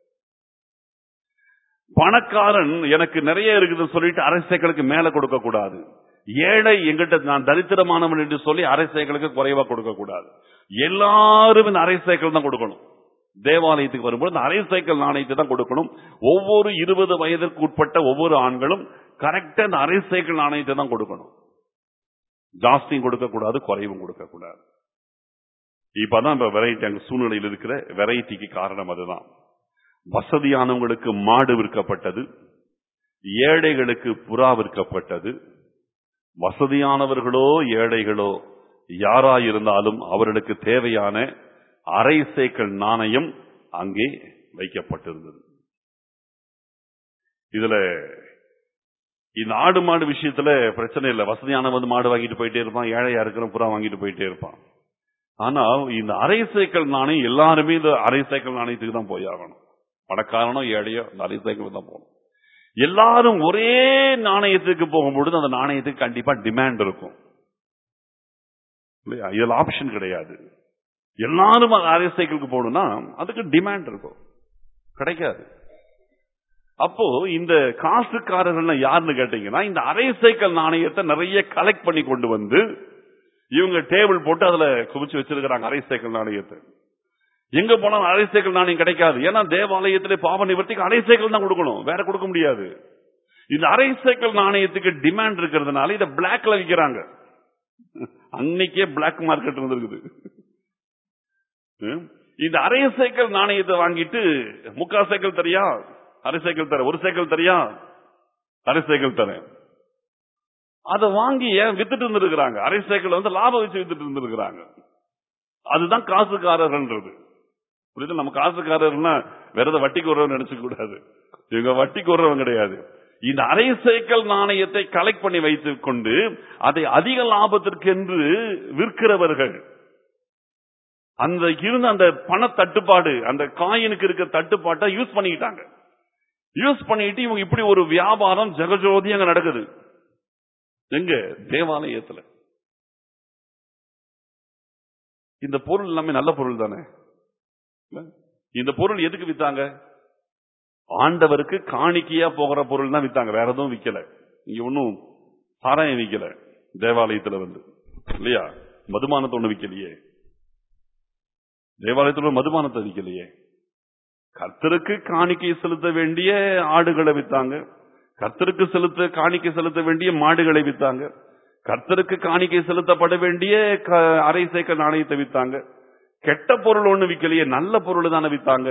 பணக்காரன் எனக்கு நிறைய இருக்குதுன்னு சொல்லிட்டு அரை சேக்கலுக்கு மேல கொடுக்க கூடாது ஏழை எங்கிட்ட நான் தரித்திரமானவன் என்று சொல்லி அரை சேக்கலுக்கு குறைவா கொடுக்க கூடாது எல்லாரும் இந்த அரை சேக்கல் தான் கொடுக்கணும் தேவாலயத்துக்கு வரும்போது இந்த அரை சைக்கிள் நாணயத்தை தான் கொடுக்கணும் ஒவ்வொரு இருபது வயதிற்கு உட்பட்ட ஒவ்வொரு ஆண்களும் கரெக்டா இந்த அரை சைக்கிள் நாணயத்தை தான் கொடுக்கணும் ஜாஸ்தியும் கொடுக்க கூடாது குறைவும் கொடுக்க கூடாது இப்பதான் இப்ப வெரைட்டி அங்க சூழ்நிலையில் இருக்கிற வெரைட்டிக்கு காரணம் அதுதான் வசதியானவங்களுக்கு மாடு விற்கப்பட்டது ஏழைகளுக்கு புறா விற்கப்பட்டது வசதியானவர்களோ ஏழைகளோ யாராயிருந்தாலும் அவர்களுக்கு தேவையான அரை சேக்கல் நாணயம் அங்கே வைக்கப்பட்டிருந்தது இதுல இந்த ஆடு மாடு விஷயத்துல பிரச்சனை இல்லை வசதியானவன் வந்து மாடு வாங்கிட்டு போயிட்டே இருப்பான் ஏழையா இருக்கிற புறா வாங்கிட்டு போயிட்டே இருப்பான் ஆனா இந்த அரை சேக்கல் நாணயம் எல்லாருமே இந்த அரை சேக்கல் நாணயத்துக்கு தான் போய் ஆகணும் பணக்காரனோ ஏழையோ இந்த அரை சேக்கல் தான் போகணும் எல்லாரும் ஒரே நாணயத்துக்கு போகும்பொழுது அந்த நாணயத்துக்கு கண்டிப்பா டிமாண்ட் இருக்கும் இல்லையா இதுல ஆப்ஷன் கிடையாது எல்லாரும் அரை சைக்கிளுக்கு போகணும்னா அதுக்கு டிமாண்ட் இருக்கும் கிடைக்காது அப்போ இந்த காசுக்காரர்கள் யாருன்னு கேட்டீங்கன்னா இந்த அரை சைக்கிள் நாணயத்தை நிறைய கலெக்ட் பண்ணி கொண்டு வந்து இவங்க டேபிள் போட்டு அதுல குவிச்சு வச்சிருக்கிறாங்க அரை சைக்கிள் நாணயத்தை எங்க போனாலும் அரை சைக்கிள் நாணயம் கிடைக்காது ஏன்னா தேவாலயத்திலே பாவ நிவர்த்திக்கு அரை சைக்கிள் தான் கொடுக்கணும் வேற கொடுக்க முடியாது இந்த அரை சைக்கிள் நாணயத்துக்கு டிமாண்ட் இருக்கிறதுனால இதை பிளாக்ல விற்கிறாங்க அன்னைக்கே பிளாக் மார்க்கெட் இருந்திருக்குது இந்த அரை சைக்கிள் நாணயத்தை வாங்கிட்டு முக்கா சைக்கிள் தரியா அரை சைக்கிள் தர ஒரு சைக்கிள் தரியா அரை சைக்கிள் தரேன் அதை வாங்கி ஏன் வித்துட்டு இருந்திருக்கிறாங்க அரை சைக்கிள் வந்து லாபம் வச்சு வித்துட்டு இருந்திருக்கிறாங்க அதுதான் காசுக்காரர்கள்ன்றது புரியுது நம்ம காசுக்காரர்னா வேற ஏதாவது வட்டிக்கு வர்றவங்க நினைச்சுக்க கூடாது இவங்க வட்டிக்கு வர்றவங்க கிடையாது இந்த அரை சைக்கிள் நாணயத்தை கலெக்ட் பண்ணி வைத்துக் கொண்டு அதை அதிக லாபத்திற்கு என்று விற்கிறவர்கள் அந்த இருந்த அந்த பண தட்டுப்பாடு அந்த காயினுக்கு இருக்க தட்டுப்பாட்டை யூஸ் பண்ணிக்கிட்டாங்க யூஸ் பண்ணிட்டு இவங்க இப்படி ஒரு வியாபாரம் ஜெகஜோதி அங்க நடக்குது எங்க தேவாலயத்துல இந்த பொருள் எல்லாமே நல்ல பொருள் தானே இந்த பொருள் எதுக்கு வித்தாங்க ஆண்டவருக்கு காணிக்கையா போகிற பொருள் தான் வித்தாங்க வேற எதுவும் விக்கல இங்க ஒன்னும் சாராயம் விக்கல தேவாலயத்துல வந்து இல்லையா மதுமானத்தை ஒண்ணு விக்கலையே தேவாலயத்துல மதுபானத்தை விக்கலையே கர்த்தருக்கு காணிக்கை செலுத்த வேண்டிய ஆடுகளை வித்தாங்க கர்த்தருக்கு செலுத்த காணிக்கை செலுத்த வேண்டிய மாடுகளை வித்தாங்க கர்த்தருக்கு காணிக்கை செலுத்தப்பட வேண்டிய அரை சேக்க நாணயத்தை வித்தாங்க கெட்ட பொருள் ஒண்ணு விக்கலையே நல்ல பொருள் தானே வித்தாங்க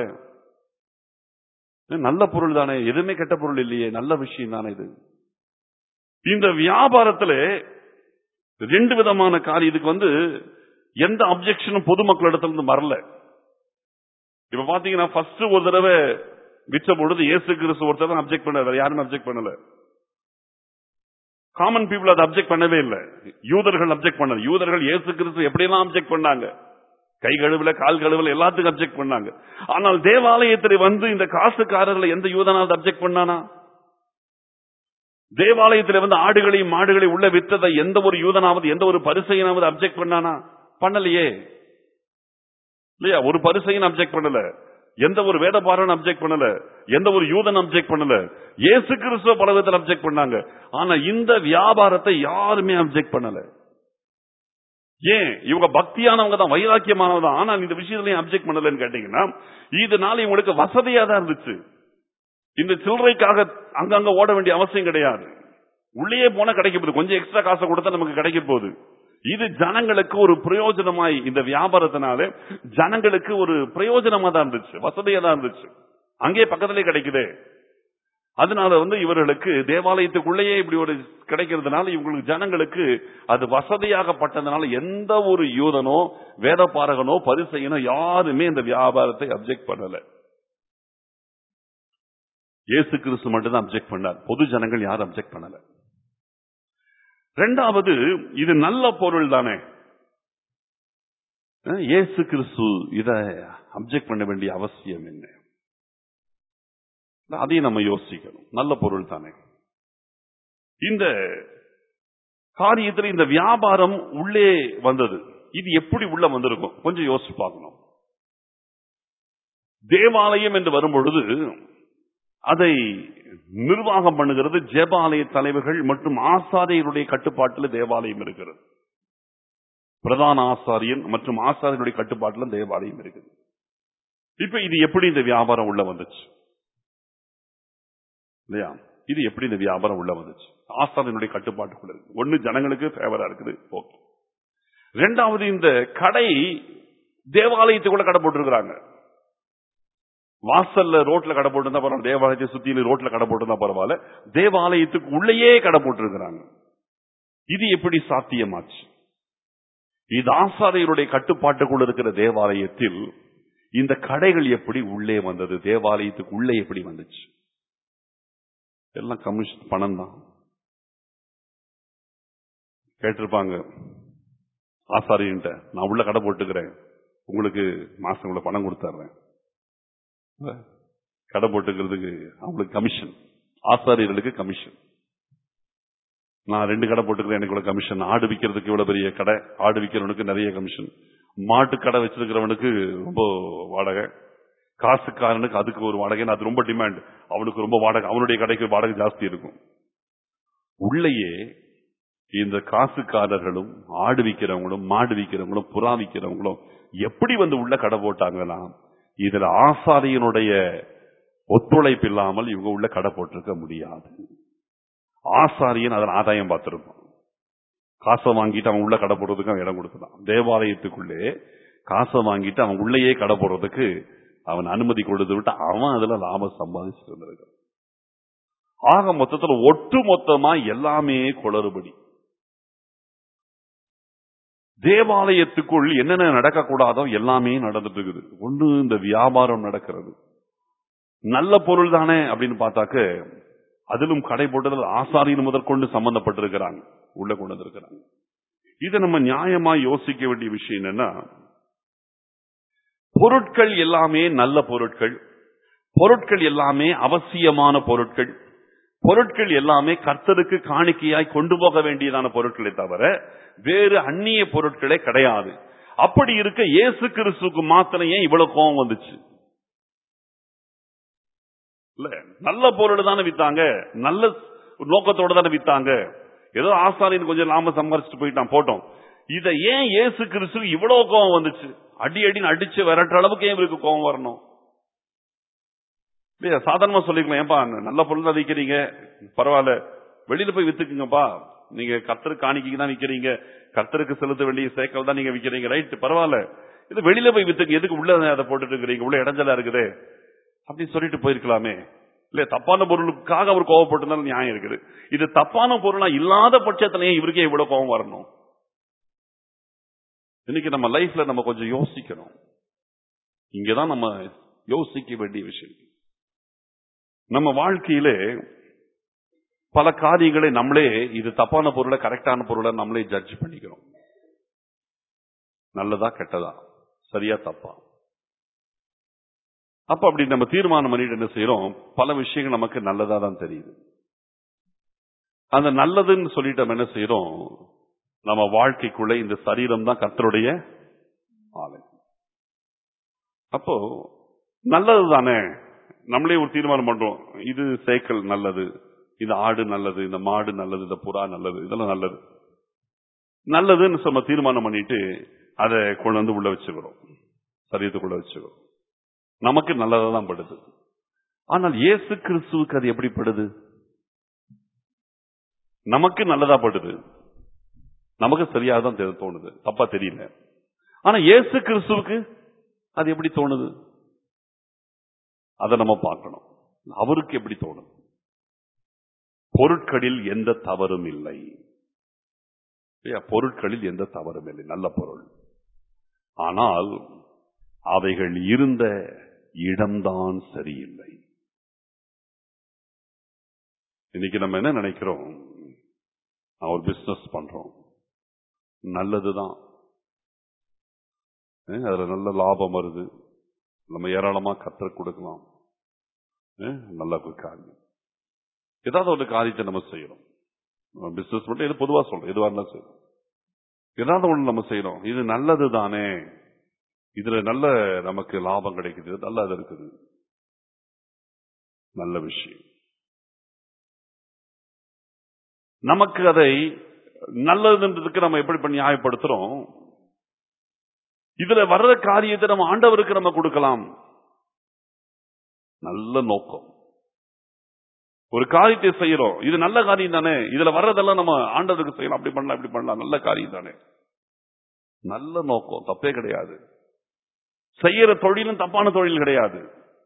நல்ல பொருள் தானே எதுவுமே கெட்ட பொருள் இல்லையே நல்ல விஷயம் தானே இது இந்த வியாபாரத்துல ரெண்டு விதமான காரியம் இதுக்கு வந்து எந்த அப்செக்ஷனும் பொதுமக்களிடத்துல இருந்து வரல இப்ப பாத்தீங்கன்னா ஃபர்ஸ்ட் ஒரு தடவை விற்ற பொழுது இயேசு கிறிஸ்து ஒருத்தர் தான் அப்செக்ட் பண்ண யாருமே அப்செக்ட் பண்ணல காமன் பீப்புள் அதை அப்செக்ட் பண்ணவே இல்லை யூதர்கள் அப்செக்ட் பண்ணல யூதர்கள் இயேசு கிறிஸ்து எப்படியெல்லாம் அப்செக்ட் பண்ணாங்க கை கழுவுல கால் கழுவுல எல்லாத்துக்கும் அப்செக்ட் பண்ணாங்க ஆனால் தேவாலயத்தில் வந்து இந்த காசுக்காரர்களை எந்த யூதனாவது அப்செக்ட் பண்ணானா தேவாலயத்தில் வந்து ஆடுகளையும் மாடுகளையும் உள்ள வித்ததை எந்த ஒரு யூதனாவது எந்த ஒரு பரிசையனாவது அப்செக்ட் பண்ணானா பண்ணலையே இல்லையா ஒரு பரிசையும் அப்செக்ட் பண்ணல எந்த ஒரு வேதபாரன் அப்செக்ட் பண்ணல எந்த ஒரு யூதன் அப்செக்ட் பண்ணல இயேசு கிறிஸ்துவ பல விதத்தில் அப்செக்ட் பண்ணாங்க ஆனா இந்த வியாபாரத்தை யாருமே அப்செக்ட் பண்ணல ஏன் இவங்க பக்தியானவங்க தான் வைராக்கியமானவங்க தான் ஆனா இந்த விஷயத்துலயும் அப்செக்ட் பண்ணலன்னு கேட்டீங்கன்னா இதனால இவங்களுக்கு வசதியா தான் இருந்துச்சு இந்த சில்லறைக்காக அங்கங்க ஓட வேண்டிய அவசியம் கிடையாது உள்ளே போனா கிடைக்க போகுது கொஞ்சம் எக்ஸ்ட்ரா காசை கொடுத்தா நமக்கு கிடைக்க போகுது இது ஜனங்களுக்கு ஒரு பிரயோஜனமாய் இந்த வியாபாரத்தினால ஜனங்களுக்கு ஒரு பிரயோஜனமா தான் இருந்துச்சு வசதியா தான் இருந்துச்சு அங்கே பக்கத்திலே கிடைக்குது அதனால வந்து இவர்களுக்கு தேவாலயத்துக்குள்ளேயே இப்படி ஒரு கிடைக்கிறதுனால இவங்களுக்கு ஜனங்களுக்கு அது வசதியாகப்பட்டதுனால எந்த ஒரு யூதனோ வேதபாரகனோ பரிசையனோ யாருமே இந்த வியாபாரத்தை அப்செக்ட் பண்ணல இயேசு கிறிஸ்து மட்டும் தான் அப்செக்ட் பண்ணார் பொது ஜனங்கள் யாரும் அப்செக்ட் பண்ணல ரெண்டாவது இது நல்ல பொருள் தானே இயேசு கிறிஸ்து இத அப்செக்ட் பண்ண வேண்டிய அவசியம் என்ன அதையும் நம்ம யோசிக்கணும் நல்ல பொருள் தானே இந்த காரியத்தில் இந்த வியாபாரம் உள்ளே வந்தது இது எப்படி உள்ள வந்திருக்கும் கொஞ்சம் யோசிச்சு பார்க்கணும் தேவாலயம் என்று வரும்பொழுது அதை நிர்வாகம் பண்ணுகிறது ஜெபாலய தலைவர்கள் மற்றும் ஆசாரியருடைய கட்டுப்பாட்டில் தேவாலயம் இருக்கிறது பிரதான ஆசாரியன் மற்றும் ஆசாரியருடைய கட்டுப்பாட்டில் தேவாலயம் இருக்குது இப்ப இது எப்படி இந்த வியாபாரம் உள்ள வந்துச்சு இல்லையா இது எப்படி இந்த வியாபாரம் உள்ள வந்துச்சு ஆசாரியனுடைய கட்டுப்பாட்டுக்குள்ள இருக்கு ஒண்ணு ஜனங்களுக்கு ஃபேவரா இருக்குது ஓகே ரெண்டாவது இந்த கடை தேவாலயத்துக்குள்ள கடை போட்டிருக்கிறாங்க வாசல்ல ரோட்ல கடை போட்டிருந்தா பரவாயில்ல தேவாலயத்தை சுத்தி ரோட்ல கடை போட்டிருந்தா பரவாயில்ல தேவாலயத்துக்கு உள்ளேயே கடை போட்டிருக்கிறாங்க இது எப்படி சாத்தியமாச்சு இது ஆசாரியருடைய கட்டுப்பாட்டுக்குள்ள இருக்கிற தேவாலயத்தில் இந்த கடைகள் எப்படி உள்ளே வந்தது தேவாலயத்துக்கு உள்ளே எப்படி வந்துச்சு எல்லாம் கமிஷன் பணம் தான் கேட்டிருப்பாங்க ஆசாரியன்ட்ட நான் உள்ள கடை போட்டுக்கிறேன் உங்களுக்கு மாசம் உள்ள பணம் கொடுத்துட்றேன் கடை போட்டுக்கிறதுக்கு அவங்களுக்கு கமிஷன் ஆசாரியர்களுக்கு கமிஷன் நான் ரெண்டு கடை போட்டுக்கிறேன் எனக்கு இவ்வளவு கமிஷன் ஆடு விற்கிறதுக்கு இவ்வளவு பெரிய கடை ஆடு விற்கிறவனுக்கு நிறைய கமிஷன் மாட்டு கடை வச்சிருக்கிறவனுக்கு ரொம்ப வாடகை காசுக்காரனுக்கு அதுக்கு ஒரு வாடகை அது ரொம்ப டிமாண்ட் அவனுக்கு ரொம்ப வாடகை அவனுடைய கடைக்கு வாடகை ஜாஸ்தி இருக்கும் உள்ளேயே இந்த காசுக்காரர்களும் ஆடு விற்கிறவங்களும் மாடு விற்கிறவங்களும் புறா விற்கிறவங்களும் எப்படி வந்து உள்ள கடை போட்டாங்கன்னா இதுல ஆசாரியனுடைய ஒத்துழைப்பு இல்லாமல் இவங்க உள்ள கடை போட்டிருக்க முடியாது ஆசாரியன் அதன் ஆதாயம் பார்த்திருப்பான் காசை வாங்கிட்டு அவன் உள்ள கடை போடுறதுக்கு அவன் இடம் கொடுத்துட்டான் தேவாலயத்துக்குள்ளே காசை வாங்கிட்டு அவன் உள்ளேயே கடை போடுறதுக்கு அவன் அனுமதி கொடுத்து விட்டு அவன் அதுல லாபம் சம்பாதிச்சுட்டு வந்திருக்கான் ஆக மொத்தத்துல ஒட்டு மொத்தமா எல்லாமே குளறுபடி தேவாலயத்துக்குள் என்னென்ன நடக்கக்கூடாதோ எல்லாமே நடந்துட்டு இருக்குது ஒண்ணு இந்த வியாபாரம் நடக்கிறது நல்ல பொருள் தானே அப்படின்னு பார்த்தாக்க அதிலும் கடை போட்டதில் ஆசாரியின் முதற்கொண்டு சம்பந்தப்பட்டிருக்கிறாங்க உள்ள கொண்டு வந்திருக்கிறாங்க இதை நம்ம நியாயமா யோசிக்க வேண்டிய விஷயம் என்னன்னா பொருட்கள் எல்லாமே நல்ல பொருட்கள் பொருட்கள் எல்லாமே அவசியமான பொருட்கள் பொருட்கள் எல்லாமே கர்த்தருக்கு காணிக்கையாய் கொண்டு போக வேண்டியதான பொருட்களை தவிர வேறு அந்நிய பொருட்களே கிடையாது அப்படி இருக்க இயேசு கிறிஸ்துக்கு மாத்திரம் ஏன் இவ்வளவு கோபம் வந்துச்சு இல்ல நல்ல பொருள் தானே வித்தாங்க நல்ல நோக்கத்தோட தானே வித்தாங்க ஏதோ ஆசாரியின் கொஞ்சம் லாப சம்பாரிச்சுட்டு போயிட்டான் போட்டோம் இதை ஏன் இயேசு கிறிஸ்து இவ்வளவு கோபம் வந்துச்சு அடி அடின்னு அடிச்சு விரட்டுற அளவுக்கு ஏன் இவருக்கு கோபம் வரணும் இல்லையா சாதாரணமா சொல்லிக்கலாம் ஏன்பா நல்ல பொருள் தான் விற்கிறீங்க பரவாயில்ல வெளியில போய் வித்துக்குங்கப்பா நீங்க கர்த்தருக்கு காணிக்கைக்கு தான் விற்கிறீங்க கர்த்தருக்கு செலுத்த வேண்டிய சேக்கல் தான் நீங்க விற்கிறீங்க ரைட் பரவாயில்ல இது வெளியில போய் வித்துக்கு எதுக்கு உள்ள அதை போட்டுட்டு இருக்கிறீங்க உள்ள இடைஞ்சலா இருக்குது அப்படின்னு சொல்லிட்டு போயிருக்கலாமே இல்ல தப்பான பொருளுக்காக அவர் கோவப்பட்டிருந்தாலும் நியாயம் இருக்குது இது தப்பான பொருளா இல்லாத பட்சத்திலேயே இவருக்கே இவ்வளவு கோபம் வரணும் இன்னைக்கு நம்ம லைஃப்ல நம்ம கொஞ்சம் யோசிக்கணும் இங்கதான் நம்ம யோசிக்க வேண்டிய விஷயம் நம்ம வாழ்க்கையிலே பல காரியங்களை நம்மளே இது தப்பான பொருளை கரெக்டான பொருளை நம்மளே ஜட்ஜ் பண்ணிக்கிறோம் நல்லதா கெட்டதா சரியா தப்பா அப்ப அப்படி நம்ம தீர்மானம் பண்ணிட்டு என்ன செய்யறோம் பல விஷயங்கள் நமக்கு நல்லதா தான் தெரியுது அந்த நல்லதுன்னு சொல்லிட்டு நம்ம என்ன செய்யறோம் நம்ம வாழ்க்கைக்குள்ள இந்த சரீரம் தான் கர்த்தருடைய ஆலை அப்போ நல்லது தானே நம்மளே ஒரு தீர்மானம் பண்றோம் இது சைக்கிள் நல்லது இது ஆடு நல்லது இந்த மாடு நல்லது இந்த புறா நல்லது இதெல்லாம் நல்லது நல்லதுன்னு நம்ம தீர்மானம் பண்ணிட்டு அதை கொண்டு வந்து உள்ள வச்சுக்கிறோம் சரீரத்துக்குள்ள வச்சுக்கிறோம் நமக்கு நல்லதா தான் படுது ஆனால் இயேசு கிறிஸ்துவுக்கு அது எப்படி படுது நமக்கு நல்லதா படுது நமக்கு சரியாக தான் தெ- தோணுது தப்பா தெரியல ஆனா இயேசு கிறிஸ்துவுக்கு அது எப்படி தோணுது அதை நம்ம பார்க்கணும் அவருக்கு எப்படி தோணுது பொருட்களில் எந்த தவறும் இல்லை இல்லையா? பொருட்களில் எந்த தவறும் இல்லை நல்ல பொருள் ஆனால் அவைகள் இருந்த இடம்தான் சரியில்லை இன்னைக்கு நம்ம என்ன நினைக்கிறோம் நான் ஒரு பிசினஸ் பண்றோம் நல்லதுதான் அஹ் அதுல நல்ல லாபம் வருது நம்ம ஏராளமா கற்று கொடுக்கலாம் அஹ் நல்ல ஒரு காரியம் ஏதாவது ஒரு காரியத்தை நம்ம செய்யறோம் பிசினஸ் மட்டும் இது பொதுவா சொல்றோம் எதுவா இருந்தாலும் செய்யறோம் ஏதாவது ஒண்ணு நம்ம செய்யறோம் இது நல்லது தானே இதுல நல்ல நமக்கு லாபம் கிடைக்குது நல்லது இருக்குது நல்ல விஷயம் நமக்கு அதை நல்லதுன்றதுக்கு நம்ம எப்படி பண்ணி நியாயப்படுத்துறோம் இதுல வர்ற காரியத்தை நம்ம ஆண்டவருக்கு நம்ம கொடுக்கலாம் நல்ல நோக்கம் ஒரு காரியத்தை செய்யறோம் இது நல்ல காரியம் தானே இதுல வர்றதெல்லாம் நம்ம ஆண்டவருக்கு செய்யலாம் அப்படி பண்ணலாம் இப்படி பண்ணலாம் நல்ல காரியம் தானே நல்ல நோக்கம் தப்பே கிடையாது செய்யற தொழிலும் தப்பான தொழில் கிடையாது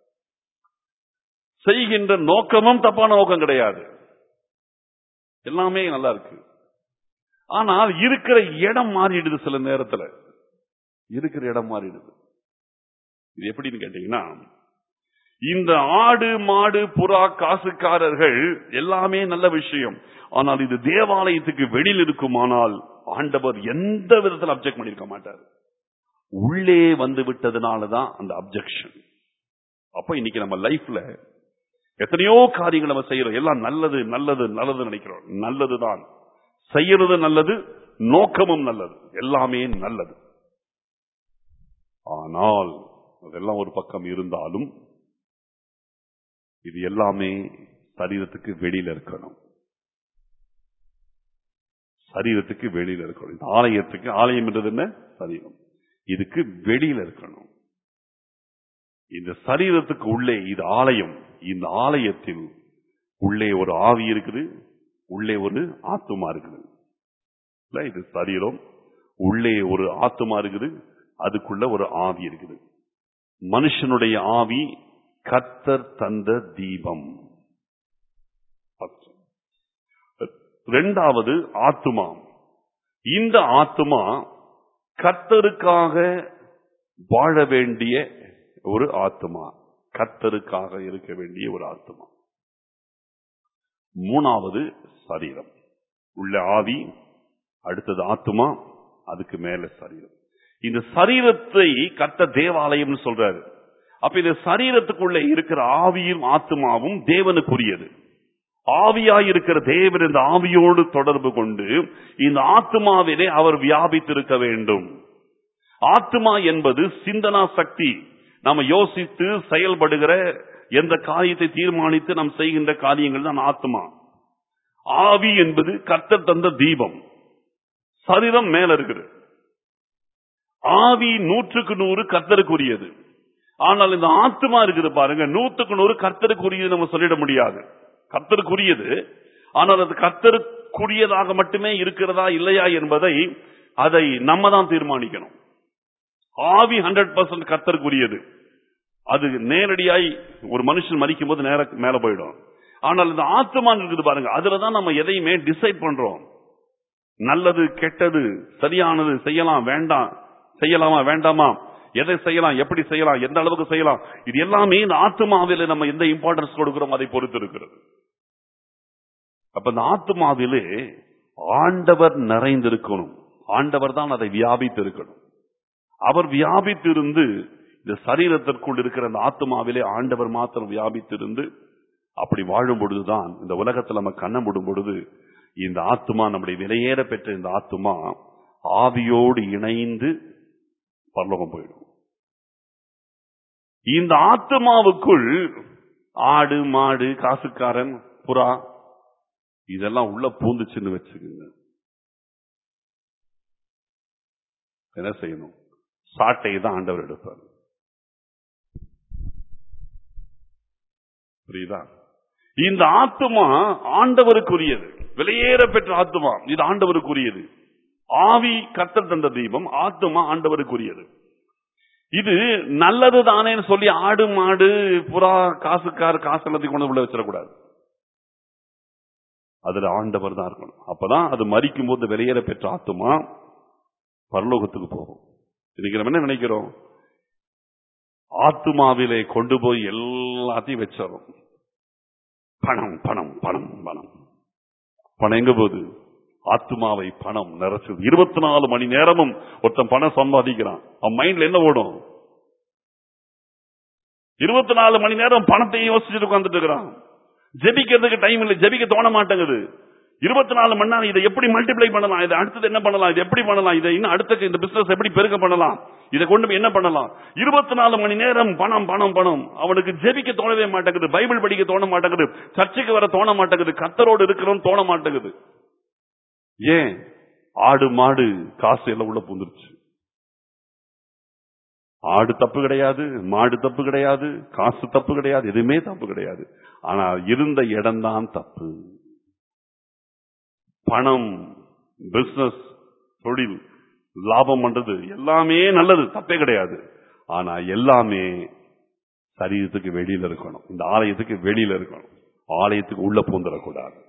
செய்கின்ற நோக்கமும் தப்பான நோக்கம் கிடையாது எல்லாமே நல்லா இருக்கு ஆனால் இருக்கிற இடம் மாறிடுது சில நேரத்துல இருக்கிற இடம் மாறிடுது இது எப்படின்னு கேட்டீங்கன்னா இந்த ஆடு மாடு புறா காசுக்காரர்கள் எல்லாமே நல்ல விஷயம் ஆனால் இது தேவாலயத்துக்கு வெளியில் இருக்குமானால் ஆண்டவர் எந்த விதத்தில் அப்செக்ட் பண்ணிருக்க மாட்டார் உள்ளே வந்து விட்டதுனாலதான் அந்த அப்செக்ஷன் அப்ப இன்னைக்கு நம்ம லைஃப்ல எத்தனையோ காரியங்கள் நம்ம செய்யறோம் எல்லாம் நல்லது நல்லது நல்லது நினைக்கிறோம் நல்லதுதான் செய்யறது நல்லது நோக்கமும் நல்லது எல்லாமே நல்லது ஆனால் அதெல்லாம் ஒரு பக்கம் இருந்தாலும் இது எல்லாமே சரீரத்துக்கு வெளியில இருக்கணும் சரீரத்துக்கு வெளியில இருக்கணும் இந்த ஆலயத்துக்கு ஆலயம் என்றது என்ன சரீரம் இதுக்கு வெளியில இருக்கணும் இந்த சரீரத்துக்கு உள்ளே இது ஆலயம் இந்த ஆலயத்தில் உள்ளே ஒரு ஆவி இருக்குது உள்ளே ஒரு ஆத்துமா இருக்குது இல்ல இது சரீரம் உள்ளே ஒரு ஆத்துமா இருக்குது அதுக்குள்ள ஒரு ஆவி இருக்குது மனுஷனுடைய ஆவி கத்தர் தந்த தீபம் ரெண்டாவது ஆத்துமா இந்த ஆத்துமா கர்த்தருக்காக வாழ வேண்டிய ஒரு ஆத்துமா கர்த்தருக்காக இருக்க வேண்டிய ஒரு ஆத்துமா மூணாவது சரீரம் உள்ள ஆவி அடுத்தது ஆத்துமா அதுக்கு மேல சரீரம் இந்த சரீரத்தை கத்த தேவாலயம்னு சொல்றாரு அப்ப இந்த சரீரத்துக்குள்ள இருக்கிற ஆவியும் ஆத்துமாவும் தேவனுக்குரியது ஆவியாயிருக்கிற தேவன் இந்த ஆவியோடு தொடர்பு கொண்டு இந்த ஆத்துமாவிலே அவர் வியாபித்திருக்க வேண்டும் ஆத்துமா என்பது சிந்தனா சக்தி நாம யோசித்து செயல்படுகிற எந்த காரியத்தை தீர்மானித்து நாம் செய்கின்ற காரியங்கள் தான் ஆத்மா ஆவி என்பது கர்த்தர் தந்த தீபம் சரீரம் மேல இருக்குது ஆவி நூற்றுக்கு நூறு கர்த்தருக்குரியது ஆனால் இந்த ஆத்மா இருக்குது பாருங்க நூற்றுக்கு நூறு கர்த்தருக்குரியது நம்ம சொல்லிட முடியாது கர்த்தருக்குரியது ஆனால் அது கர்த்தருக்குரியதாக மட்டுமே இருக்கிறதா இல்லையா என்பதை அதை நம்ம தான் தீர்மானிக்கணும் ஆவி ஹண்ட்ரட் பர்சன்ட் கர்த்தருக்குரியது அது நேரடியாய் ஒரு மனுஷன் மறிக்கும் போது நேர மேல போயிடும் ஆனால் இந்த ஆத்மான் இருக்குது பாருங்க அதுலதான் நம்ம எதையுமே டிசைட் பண்றோம் நல்லது கெட்டது சரியானது செய்யலாம் வேண்டாம் செய்யலாமா வேண்டாமா எதை செய்யலாம் எப்படி செய்யலாம் எந்த அளவுக்கு செய்யலாம் இது எல்லாமே இந்த ஆத்மாவில நம்ம எந்த இம்பார்ட்டன்ஸ் கொடுக்கிறோம் அதை பொறுத்து இருக்கிறது அப்ப இந்த ஆத்மாவிலே ஆண்டவர் நிறைந்திருக்கணும் ஆண்டவர் தான் அதை வியாபித்து இருக்கணும் அவர் வியாபித்திருந்து இந்த சரீரத்திற்குள் இருக்கிற அந்த ஆத்மாவிலே ஆண்டவர் மாத்திரம் வியாபித்திருந்து அப்படி வாழும் பொழுதுதான் இந்த உலகத்தில் நம்ம கண்ண மூடும் பொழுது இந்த ஆத்மா நம்முடைய விலையேற பெற்ற இந்த ஆத்மா ஆவியோடு இணைந்து பரலோகம் போயிடும் இந்த ஆத்மாவுக்குள் ஆடு மாடு காசுக்காரன் புறா இதெல்லாம் உள்ள பூந்துச்சுன்னு வச்சுக்கோங்க என்ன செய்யணும் சாட்டையை தான் ஆண்டவர் எடுப்பார் புரியுதா இந்த ஆத்மா ஆண்டவருக்குரியது விலையேற பெற்ற ஆத்மா இது ஆண்டவருக்குரியது ஆவி கத்தர் தந்த தீபம் ஆத்மா ஆண்டவருக்குரியது இது நல்லது தானேன்னு சொல்லி ஆடு மாடு புறா காசுக்கார் காசு எல்லாத்தையும் கொண்டு உள்ள வச்சிடக்கூடாது அதுல ஆண்டவர் தான் இருக்கணும் அப்பதான் அது மறிக்கும் போது வெளியேற பெற்ற ஆத்மா பரலோகத்துக்கு போகும் இன்னைக்கு நம்ம என்ன நினைக்கிறோம் ஆத்துமாவிலே கொண்டு போய் எல்லாத்தையும் வச்சிடறோம் பணம் பணம் பணம் பணம் பணம் எங்க போகுது ஆத்மாவை பணம் நிறைச்சது இருபத்தி நாலு மணி நேரமும் ஒருத்தன் பணம் சம்பாதிக்கிறான் அவன் மைண்ட்ல என்ன ஓடும் இருபத்தி நாலு மணி நேரம் பணத்தையும் யோசிச்சுட்டு உட்காந்துட்டு இருக்கிறான் ஜெபிக்கிறதுக்கு டைம் இல்லை ஜெபிக்க தோண மாட்டேங்குது இருபத்தி நாலு மணி நேரம் இதை எப்படி மல்டிப்ளை பண்ணலாம் இதை அடுத்தது என்ன பண்ணலாம் இது எப்படி பண்ணலாம் இதை இன்னும் அடுத்த இந்த பிசினஸ் எப்படி பெருக்க பண்ணலாம் இதை கொண்டு போய் என்ன பண்ணலாம் இருபத்தி நாலு மணி நேரம் பணம் பணம் பணம் அவனுக்கு ஜெபிக்க தோணவே மாட்டேங்குது பைபிள் படிக்க தோண மாட்டேங்குது சர்ச்சைக்கு வர தோண மாட்டேங்குது கத்தரோடு இருக்கிறோம் தோண மாட்டேங்குது ஏன் ஆடு மாடு காசு எல்லாம் உள்ள பூந்துருச்சு ஆடு தப்பு கிடையாது மாடு தப்பு கிடையாது காசு தப்பு கிடையாது எதுவுமே தப்பு கிடையாது ஆனா இருந்த இடம்தான் தப்பு பணம் பிசினஸ் தொழில் லாபம் பண்றது எல்லாமே நல்லது தப்பே கிடையாது ஆனா எல்லாமே சரீரத்துக்கு வெளியில இருக்கணும் இந்த ஆலயத்துக்கு வெளியில இருக்கணும் ஆலயத்துக்கு உள்ள பூந்துடக்கூடாது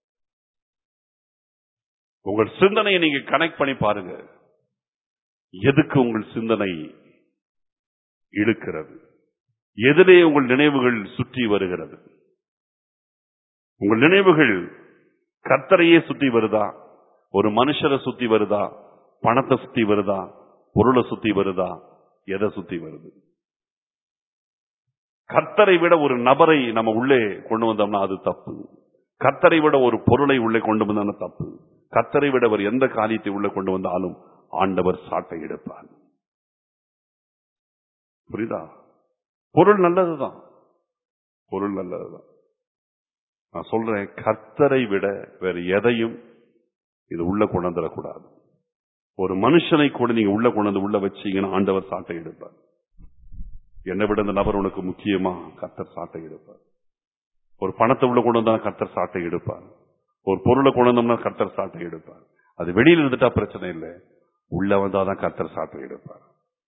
உங்கள் சிந்தனையை நீங்க கனெக்ட் பண்ணி பாருங்க எதுக்கு உங்கள் சிந்தனை இழுக்கிறது எதிலே உங்கள் நினைவுகள் சுற்றி வருகிறது உங்கள் நினைவுகள் கர்த்தரையே சுத்தி வருதா ஒரு மனுஷரை சுத்தி வருதா பணத்தை சுத்தி வருதா பொருளை சுத்தி வருதா எதை சுத்தி வருது கர்த்தரை விட ஒரு நபரை நம்ம உள்ளே கொண்டு வந்தோம்னா அது தப்பு கர்த்தரை விட ஒரு பொருளை உள்ளே கொண்டு வந்தோம்னா தப்பு கர்த்தரை விட அவர் எந்த காரியத்தை உள்ளே கொண்டு வந்தாலும் ஆண்டவர் சாட்டை எடுப்பார் புரியுதா பொருள் நல்லதுதான் பொருள் நல்லதுதான் நான் சொல்றேன் கர்த்தரை விட வேற எதையும் இது உள்ள கொண்டு வந்துடக்கூடாது ஒரு மனுஷனை கூட நீங்க உள்ள கொண்டு வந்து உள்ள வச்சீங்கன்னா ஆண்டவர் சாட்டை எடுப்பார் என்னை விட இந்த நபர் உனக்கு முக்கியமா கர்த்தர் சாட்டை எடுப்பார் ஒரு பணத்தை உள்ள கொண்டு வந்தா கர்த்தர் சாட்டை எடுப்பார் ஒரு பொருளை கொண்டு வந்தோம்னா கர்த்தர் சாட்டை எடுப்பார் அது வெளியில இருந்துட்டா பிரச்சனை இல்லை உள்ள வந்தாதான் கர்த்தர் சாட்டை எடுப்பார்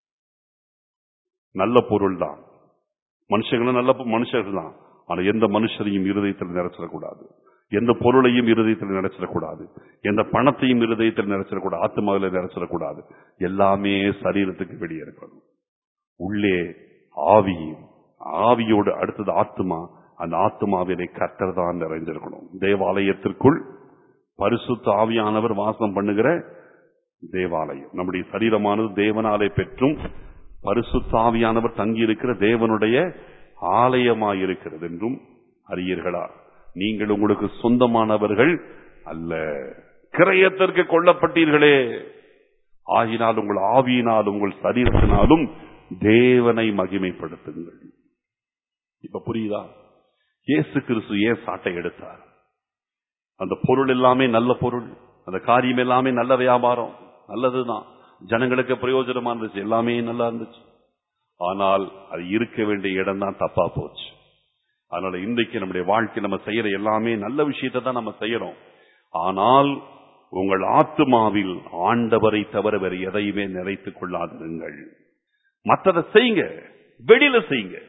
நல்ல பொருள் தான் மனுஷங்களும் நல்ல மனுஷர்கள் தான் ஆனா எந்த மனுஷரையும் இருதயத்தில் நிறைச்சிடக்கூடாது எந்த பொருளையும் இருதயத்தில் நிறைச்சிடக்கூடாது எந்த பணத்தையும் இருதயத்தில் நிறைச்சிடக்கூடாது ஆத்மாவில் நிறைச்சிடக்கூடாது எல்லாமே சரீரத்துக்கு வெளியே இருக்கணும் உள்ளே ஆவி ஆவியோடு அடுத்தது ஆத்மா அந்த ஆத்மாவினை கர்த்தர் தான் நிறைஞ்சிருக்கணும் தேவாலயத்திற்குள் பரிசுத்த ஆவியானவர் வாசம் பண்ணுகிற தேவாலயம் நம்முடைய சரீரமானது தேவனாலே பெற்றும் பரிசுத்த ஆவியானவர் தங்கியிருக்கிற தேவனுடைய ஆலயமாயிருக்கிறது என்றும் அறியீர்களா நீங்கள் உங்களுக்கு சொந்தமானவர்கள் அல்ல கிரயத்திற்கு கொல்லப்பட்டீர்களே ஆகினால் உங்கள் ஆவியினாலும் உங்கள் சரீரத்தினாலும் தேவனை மகிமைப்படுத்துங்கள் இப்ப புரியுதா இயேசு கிறிஸ்து ஏன் சாட்டை எடுத்தார் அந்த பொருள் எல்லாமே நல்ல பொருள் அந்த காரியம் எல்லாமே நல்ல வியாபாரம் நல்லதுதான் ஜனங்களுக்கு பிரயோஜனமா இருந்துச்சு எல்லாமே நல்லா இருந்துச்சு ஆனால் அது இருக்க வேண்டிய இடம் தான் தப்பா போச்சு அதனால இன்றைக்கு நம்முடைய வாழ்க்கை நம்ம செய்யற எல்லாமே நல்ல விஷயத்தை தான் நம்ம செய்யறோம் ஆனால் உங்கள் ஆத்மாவில் ஆண்டவரை தவிர வேறு எதையுமே நிறைத்துக் கொள்ளாதிருங்கள் மற்றதை செய்யுங்க வெளியில செய்யுங்க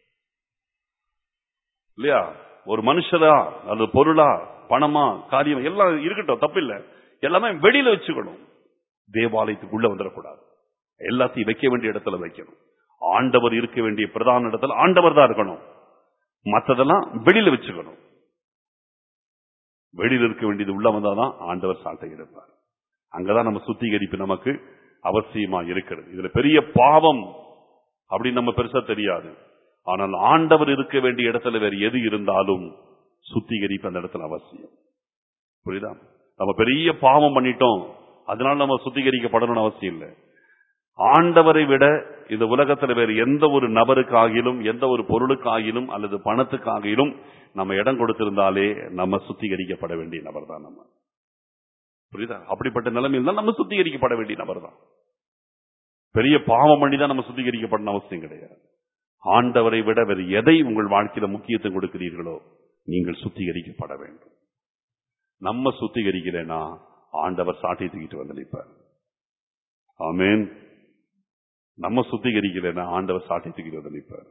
இல்லையா ஒரு மனுஷரா அல்லது பொருளா பணமா காரியம் எல்லாம் இருக்கட்டும் தப்பில்லை எல்லாமே வெளியில வச்சுக்கணும் தேவாலயத்துக்குள்ள வந்துடக்கூடாது எல்லாத்தையும் வைக்க வேண்டிய இடத்துல வைக்கணும் ஆண்டவர் இருக்க வேண்டிய பிரதான இடத்துல ஆண்டவர் தான் இருக்கணும் மற்றதெல்லாம் வெளியில வச்சுக்கணும் வெளியில இருக்க வேண்டியது உள்ள வந்தாதான் ஆண்டவர் சாட்டை எடுப்பார் அங்கதான் நம்ம சுத்திகரிப்பு நமக்கு அவசியமா இருக்கிறது இதுல பெரிய பாவம் அப்படின்னு நம்ம பெருசா தெரியாது ஆனால் ஆண்டவர் இருக்க வேண்டிய இடத்துல வேற எது இருந்தாலும் சுத்திகரிப்பு அந்த இடத்துல அவசியம் புரியுதா நம்ம பெரிய பாவம் பண்ணிட்டோம் அதனால நம்ம சுத்திகரிக்கப்படணும்னு அவசியம் இல்லை ஆண்டவரை விட இந்த உலகத்துல வேறு எந்த ஒரு நபருக்காகிலும் எந்த ஒரு பொருளுக்காகிலும் அல்லது பணத்துக்காகிலும் நம்ம இடம் கொடுத்திருந்தாலே நம்ம சுத்திகரிக்கப்பட வேண்டிய நபர் தான் நம்ம புரியுதா அப்படிப்பட்ட நிலைமையில் தான் நம்ம சுத்திகரிக்கப்பட வேண்டிய நபர் தான் பெரிய பாவம் பண்ணி தான் நம்ம சுத்திகரிக்கப்படணும் அவசியம் கிடையாது ஆண்டவரை விட வேறு எதை உங்கள் வாழ்க்கையில முக்கியத்துவம் கொடுக்கிறீர்களோ நீங்கள் சுத்திகரிக்கப்பட வேண்டும் நம்ம சுத்திகரிக்கலைன்னா ஆண்டவர் சாட்டை தூக்கிட்டு வந்து நிற்பார் ஆமேன் நம்ம சுத்திகரிக்கலைன்னா ஆண்டவர் சாட்டை தூக்கிட்டு வந்து நிற்பார்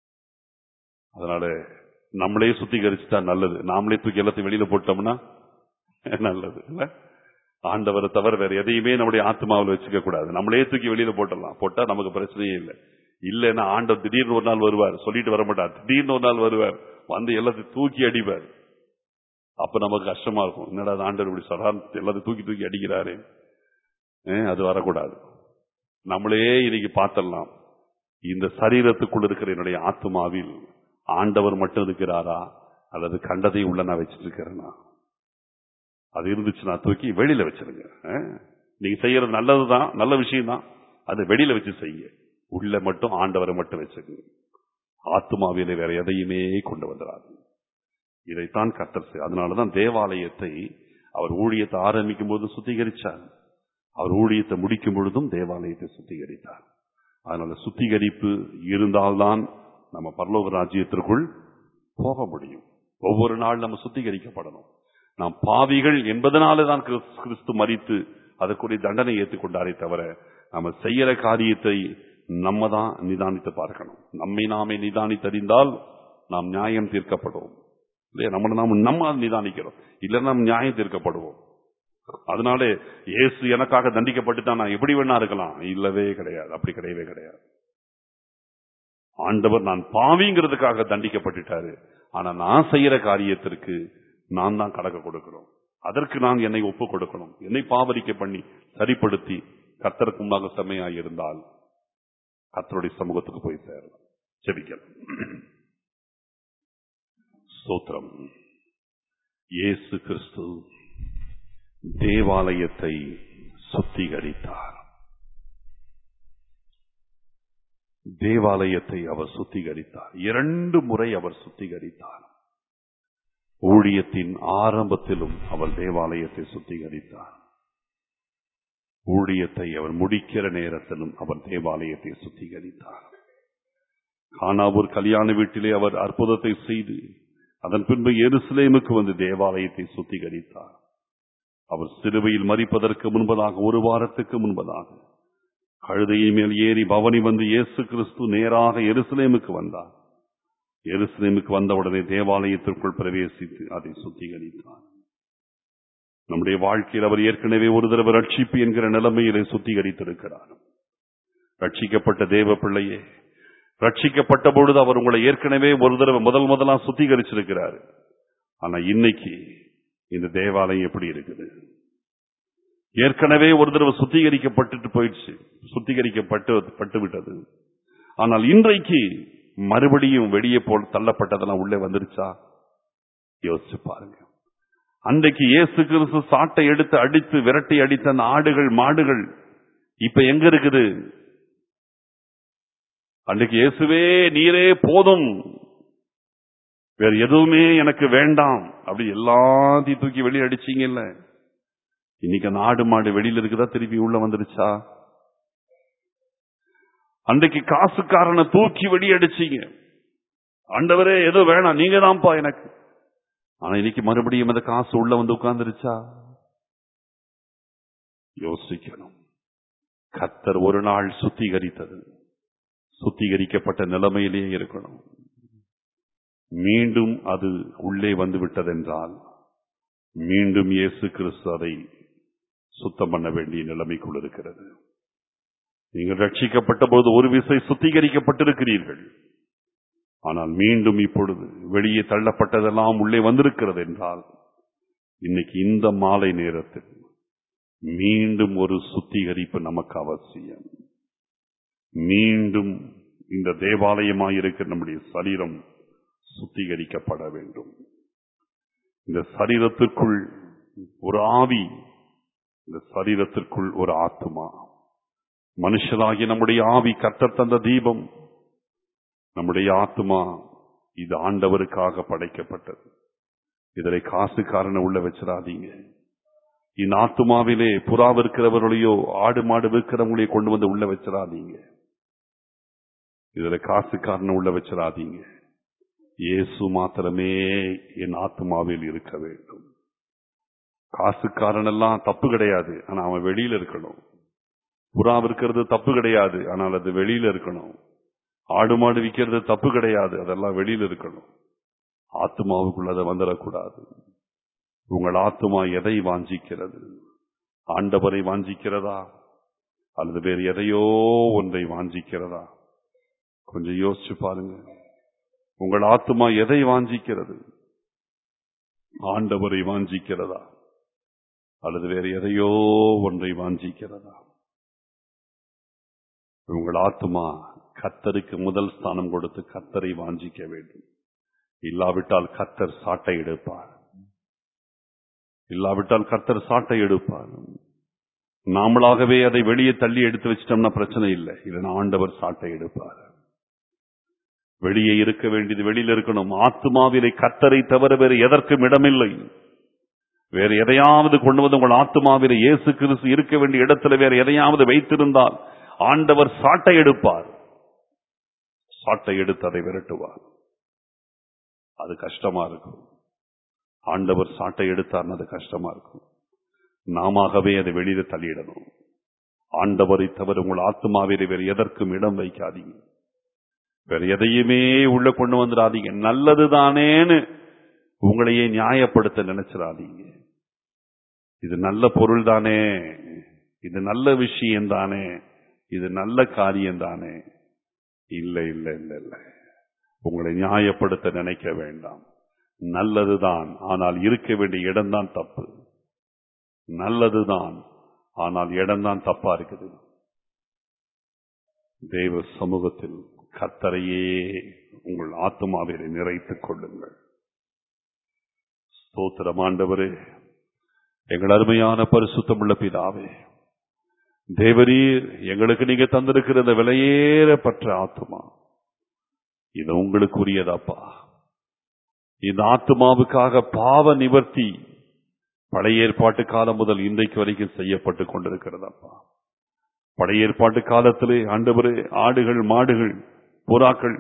அதனால நம்மளே சுத்திகரிச்சுட்டா நல்லது நாமளே தூக்கி எல்லாத்தையும் வெளியில போட்டோம்னா நல்லது இல்ல ஆண்டவரை தவிர வேற எதையுமே நம்முடைய ஆத்மாவில் வச்சுக்க கூடாது நம்மளே தூக்கி வெளியில போட்டலாம் போட்டா நமக்கு பிரச்சனையே இல்லை இல்லைன்னா ஆண்டவர் திடீர்னு ஒரு நாள் வருவார் சொல்லிட்டு வர மாட்டார் திடீர்னு ஒரு நாள் வருவார் வந்து எல்லாத்தையும் தூக்கி அடிப்பார் அப்ப நமக்கு கஷ்டமா இருக்கும் என்னடா அது ஆண்டவர் இப்படி சொல்றா எல்லாத்தையும் தூக்கி தூக்கி அடிக்கிறாரு ஏன் அது வரக்கூடாது நம்மளே இன்னைக்கு பார்த்தலாம் இந்த சரீரத்துக்குள் இருக்கிற என்னுடைய ஆத்மாவில் ஆண்டவர் மட்டும் இருக்கிறாரா அல்லது கண்டதை உள்ள நான் வச்சிட்டு இருக்கிறேன்னா அது இருந்துச்சுன்னா தூக்கி வெளியில வச்சிருங்க அஹ். நீங்க செய்யறது நல்லதுதான் நல்ல விஷயம் தான் அதை வெளியில வச்சு செய்யுங்க உள்ள மட்டும் ஆண்டவரை மட்டும் வச்சுக்கோங்க ஆத்மாவிலே வேற எதையுமே கொண்டு வந்துடாது இதைத்தான் கர்த்தர் செய்- அதனாலதான் தேவாலயத்தை அவர் ஊழியத்தை ஆரம்பிக்கும் போது சுத்திகரிச்சார் அவர் ஊழியத்தை முடிக்கும் பொழுதும் தேவாலயத்தை சுத்திகரித்தார் அதனால சுத்திகரிப்பு இருந்தால்தான் நம்ம பரலோக ராஜ்யத்திற்குள் போக முடியும் ஒவ்வொரு நாள் நம்ம சுத்திகரிக்கப்படணும் நாம் பாவிகள் என்பதனால தான் கிறிஸ்- கிறிஸ்து மரித்து அதற்குரிய தண்டனை ஏற்றுக்கொண்டாரே தவிர நம்ம செய்யற காரியத்தை நம்ம தான் நிதானித்து பார்க்கணும் நம்மை நாமே நிதானித்தறிந்தால் நாம் நியாயம் தீர்க்கப்படுவோம் இல்லையா நம்ம நாம நம்ம நிதானிக்கிறோம் இல்லைன்னா நாம் நியாயம் தீர்க்கப்படுவோம் அதனாலே இயேசு எனக்காக தண்டிக்கப்பட்டுட்டா நான் எப்படி வேணா இருக்கலாம் இல்லவே கிடையாது அப்படி கிடையவே கிடையாது ஆண்டவர் நான் பாவிங்கிறதுக்காக தண்டிக்கப்பட்டுட்டாரு ஆனா நான் செய்யற காரியத்திற்கு நான் தான் கடக்க கொடுக்கிறோம் அதற்கு நான் என்னை ஒப்பு கொடுக்கணும் என்னை பாவரிக்க பண்ணி சரிப்படுத்தி கர்த்தருக்கு முன்னாக செம்மையாய் இருந்தால் கர்த்தருடைய சமூகத்துக்கு போய் சேரலாம் செபிக்கலாம் சோத்திரம் இயேசு கிறிஸ்து தேவாலயத்தை சுத்திகரித்தார் தேவாலயத்தை அவர் சுத்திகரித்தார் இரண்டு முறை அவர் சுத்திகரித்தார் ஊழியத்தின் ஆரம்பத்திலும் அவர் தேவாலயத்தை சுத்திகரித்தார் ஊழியத்தை அவர் முடிக்கிற நேரத்திலும் அவர் தேவாலயத்தை சுத்திகரித்தார் கானாவூர் கல்யாண வீட்டிலே அவர் அற்புதத்தை செய்து அதன் பின்பு எருசலேமுக்கு வந்து தேவாலயத்தை சுத்திகரித்தார் அவர் சிலுவையில் மறிப்பதற்கு முன்பதாக ஒரு வாரத்துக்கு முன்பதாக கழுதையின் மேல் ஏறி பவனி வந்து இயேசு கிறிஸ்து நேராக எருசலேமுக்கு வந்தார் எருசலேமுக்கு வந்தவுடனே தேவாலயத்திற்குள் பிரவேசித்து அதை சுத்திகரித்தார் நம்முடைய வாழ்க்கையில் அவர் ஏற்கனவே ஒரு தடவை ரட்சிப்பு என்கிற நிலைமையிலே சுத்திகரித்திருக்கிறார் ரட்சிக்கப்பட்ட தேவ பிள்ளையே ரட்சிக்கப்பட்ட பொழுது அவர் உங்களை ஏற்கனவே ஒரு தடவை முதல் முதலா சுத்திகரிச்சிருக்கிறார் ஆனா இன்னைக்கு இந்த தேவாலயம் எப்படி இருக்குது ஏற்கனவே ஒரு தடவை சுத்திகரிக்கப்பட்டு போயிடுச்சு சுத்திகரிக்கப்பட்டு பட்டு விட்டது ஆனால் இன்றைக்கு மறுபடியும் வெளியே போல் தள்ளப்பட்டதெல்லாம் உள்ளே வந்துருச்சா யோசிச்சு பாருங்க அன்றைக்கு இயேசு கிறிஸ்து சாட்டை எடுத்து அடித்து விரட்டி அடித்த அந்த ஆடுகள் மாடுகள் இப்ப எங்க இருக்குது அன்றைக்கு இயேசுவே நீரே போதும் வேற எதுவுமே எனக்கு வேண்டாம் அப்படி எல்லாத்தையும் தூக்கி வெளியே அடிச்சீங்கல்ல இன்னைக்கு அந்த ஆடு மாடு வெளியில இருக்குதா திருப்பி உள்ள வந்துருச்சா அன்றைக்கு காசுக்காரனை தூக்கி வெளியே அடிச்சீங்க ஆண்டவரே ஏதோ வேணாம் நீங்க தான்ப்பா எனக்கு ஆனா இன்னைக்கு மறுபடியும் அந்த காசு உள்ள வந்து உட்கார்ந்துருச்சா யோசிக்கணும் கத்தர் ஒரு நாள் சுத்திகரித்தது சுத்திகரிக்கப்பட்ட நிலைமையிலேயே இருக்கணும் மீண்டும் அது உள்ளே வந்து விட்டதென்றால் மீண்டும் இயேசு கிறிஸ்து அதை சுத்தம் பண்ண வேண்டிய நிலைமைக்குள் இருக்கிறது நீங்கள் ரட்சிக்கப்பட்ட போது ஒரு விசை சுத்திகரிக்கப்பட்டிருக்கிறீர்கள் ஆனால் மீண்டும் இப்பொழுது வெளியே தள்ளப்பட்டதெல்லாம் உள்ளே வந்திருக்கிறது என்றால் இன்னைக்கு இந்த மாலை நேரத்தில் மீண்டும் ஒரு சுத்திகரிப்பு நமக்கு அவசியம் மீண்டும் இந்த தேவாலயமாயிருக்கிற நம்முடைய சரீரம் சுத்திகரிக்கப்பட வேண்டும் இந்த சரீரத்திற்குள் ஒரு ஆவி இந்த சரீரத்திற்குள் ஒரு ஆத்மா மனுஷனாகிய நம்முடைய ஆவி கத்தர் தந்த தீபம் நம்முடைய ஆத்மா இது ஆண்டவருக்காக படைக்கப்பட்டது இதனை காசுக்காரனை உள்ள வச்சிடாதீங்க இந்த ஆத்மாவிலே புறா விற்கிறவர்களையோ ஆடு மாடு விற்கிறவங்களையோ கொண்டு வந்து உள்ள வச்சிடாதீங்க இதுல காசுக்காரனை உள்ள வச்சிடாதீங்க இயேசு மாத்திரமே என் ஆத்மாவில் இருக்க வேண்டும் காசுக்காரன் எல்லாம் தப்பு கிடையாது ஆனா அவன் வெளியில இருக்கணும் புறா விற்கிறது தப்பு கிடையாது ஆனால் அது வெளியில இருக்கணும் ஆடு மாடு விற்கிறது தப்பு கிடையாது அதெல்லாம் வெளியில இருக்கணும் ஆத்மாவுக்குள்ள அதை வந்துடக்கூடாது உங்கள் ஆத்மா எதை வாஞ்சிக்கிறது ஆண்டவரை வாஞ்சிக்கிறதா அல்லது வேறு எதையோ ஒன்றை வாஞ்சிக்கிறதா கொஞ்சம் யோசிச்சு பாருங்க உங்கள் ஆத்மா எதை வாஞ்சிக்கிறது ஆண்டவரை வாஞ்சிக்கிறதா அல்லது வேறு எதையோ ஒன்றை வாஞ்சிக்கிறதா உங்கள் ஆத்மா கத்தருக்கு முதல் ஸ்தானம் கொடுத்து கத்தரை வாஞ்சிக்க வேண்டும் இல்லாவிட்டால் கத்தர் சாட்டை எடுப்பார் இல்லாவிட்டால் கர்த்தர் சாட்டை எடுப்பார் நாமளாகவே அதை வெளியே தள்ளி எடுத்து வச்சிட்டோம்னா பிரச்சனை இல்லை இல்லைன்னா ஆண்டவர் சாட்டை எடுப்பார் வெளியே இருக்க வேண்டியது வெளியில இருக்கணும் ஆத்மாவிலே கத்தரை தவிர வேறு எதற்கும் இடமில்லை வேறு எதையாவது கொண்டு வந்து உங்கள் ஆத்மாவிலே இயேசு கிறிஸ்து இருக்க வேண்டிய இடத்துல வேற எதையாவது வைத்திருந்தால் ஆண்டவர் சாட்டை எடுப்பார் சாட்டை எடுத்து அதை விரட்டுவார் அது கஷ்டமா இருக்கும் ஆண்டவர் சாட்டை எடுத்தார்னு அது கஷ்டமா இருக்கும் நாமவே அதை வெளியில தள்ளிடணும் ஆண்டவரை தவிர உங்கள் ஆத்மாவிலே வேறு எதற்கும் இடம் வைக்காதீங்க வேற எதையுமே உள்ள கொண்டு வந்துடாதீங்க நல்லதுதானேன்னு உங்களையே நியாயப்படுத்த நினைச்சிடாதீங்க இது நல்ல பொருள் தானே இது நல்ல விஷயம் தானே இது நல்ல காரியம் தானே இல்ல இல்ல இல்ல இல்ல உங்களை நியாயப்படுத்த நினைக்க வேண்டாம் நல்லதுதான் ஆனால் இருக்க வேண்டிய இடம்தான் தப்பு நல்லதுதான் ஆனால் இடம்தான் தப்பா இருக்குது தெய்வ சமூகத்தில் கத்தரையே உங்கள் ஆத்மாவிலே நிறைத்துக் கொள்ளுங்கள் ஸ்தோத்திரம் ஆண்டவரே எங்கள் அருமையான பரிசுத்தமுள்ள பிதாவே தேவரீர் எங்களுக்கு நீங்க தந்திருக்கிற இந்த விலையேறப்பட்ட ஆத்மா இது உங்களுக்குரியதாப்பா இந்த ஆத்மாவுக்காக பாவ நிவர்த்தி பழைய ஏற்பாட்டு காலம் முதல் இன்றைக்கு வரைக்கும் செய்யப்பட்டு கொண்டிருக்கிறதப்பா பழைய ஏற்பாட்டு காலத்திலே ஆண்டவரே ஆடுகள் மாடுகள் புறாக்கள்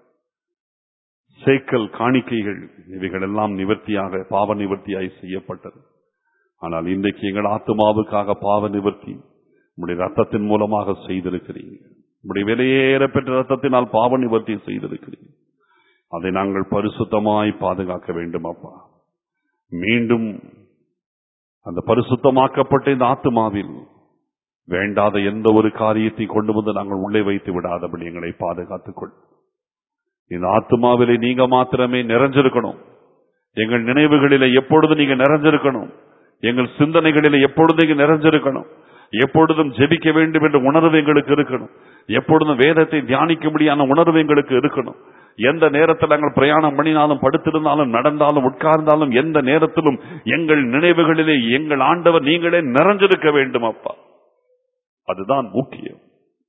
சேக்கல் காணிக்கைகள் இவைகள் எல்லாம் நிவர்த்தியாக பாவ நிவர்த்தியாய் செய்யப்பட்டது ஆனால் இன்றைக்கு எங்கள் ஆத்மாவுக்காக பாவ நிவர்த்தி உடைய ரத்தத்தின் மூலமாக செய்திருக்கிறீங்க உடைய விலையேற பெற்ற ரத்தத்தினால் பாவ நிவர்த்தி செய்திருக்கிறீங்க அதை நாங்கள் பரிசுத்தமாய் பாதுகாக்க வேண்டும் அப்பா மீண்டும் அந்த பரிசுத்தமாக்கப்பட்ட இந்த ஆத்மாவில் வேண்டாத எந்த ஒரு காரியத்தை கொண்டு வந்து நாங்கள் உள்ளே வைத்து விடாதபடி எங்களை பாதுகாத்துக் கொள் இந்த ஆத்மாவிலே நீங்க மாத்திரமே நிறைஞ்சிருக்கணும் எங்கள் நினைவுகளிலே எப்பொழுது நீங்க நிறைஞ்சிருக்கணும் எங்கள் சிந்தனைகளிலே எப்பொழுது நீங்க நிறைஞ்சிருக்கணும் எப்பொழுதும் ஜெபிக்க வேண்டும் என்ற உணர்வு எங்களுக்கு இருக்கணும் எப்பொழுதும் வேதத்தை தியானிக்க முடியாத உணர்வு எங்களுக்கு இருக்கணும் எந்த நேரத்தில் நாங்கள் பிரயாணம் பண்ணினாலும் படுத்திருந்தாலும் நடந்தாலும் உட்கார்ந்தாலும் எந்த நேரத்திலும் எங்கள் நினைவுகளிலே எங்கள் ஆண்டவர் நீங்களே நிறைஞ்சிருக்க வேண்டும் அப்பா அதுதான் முக்கியம்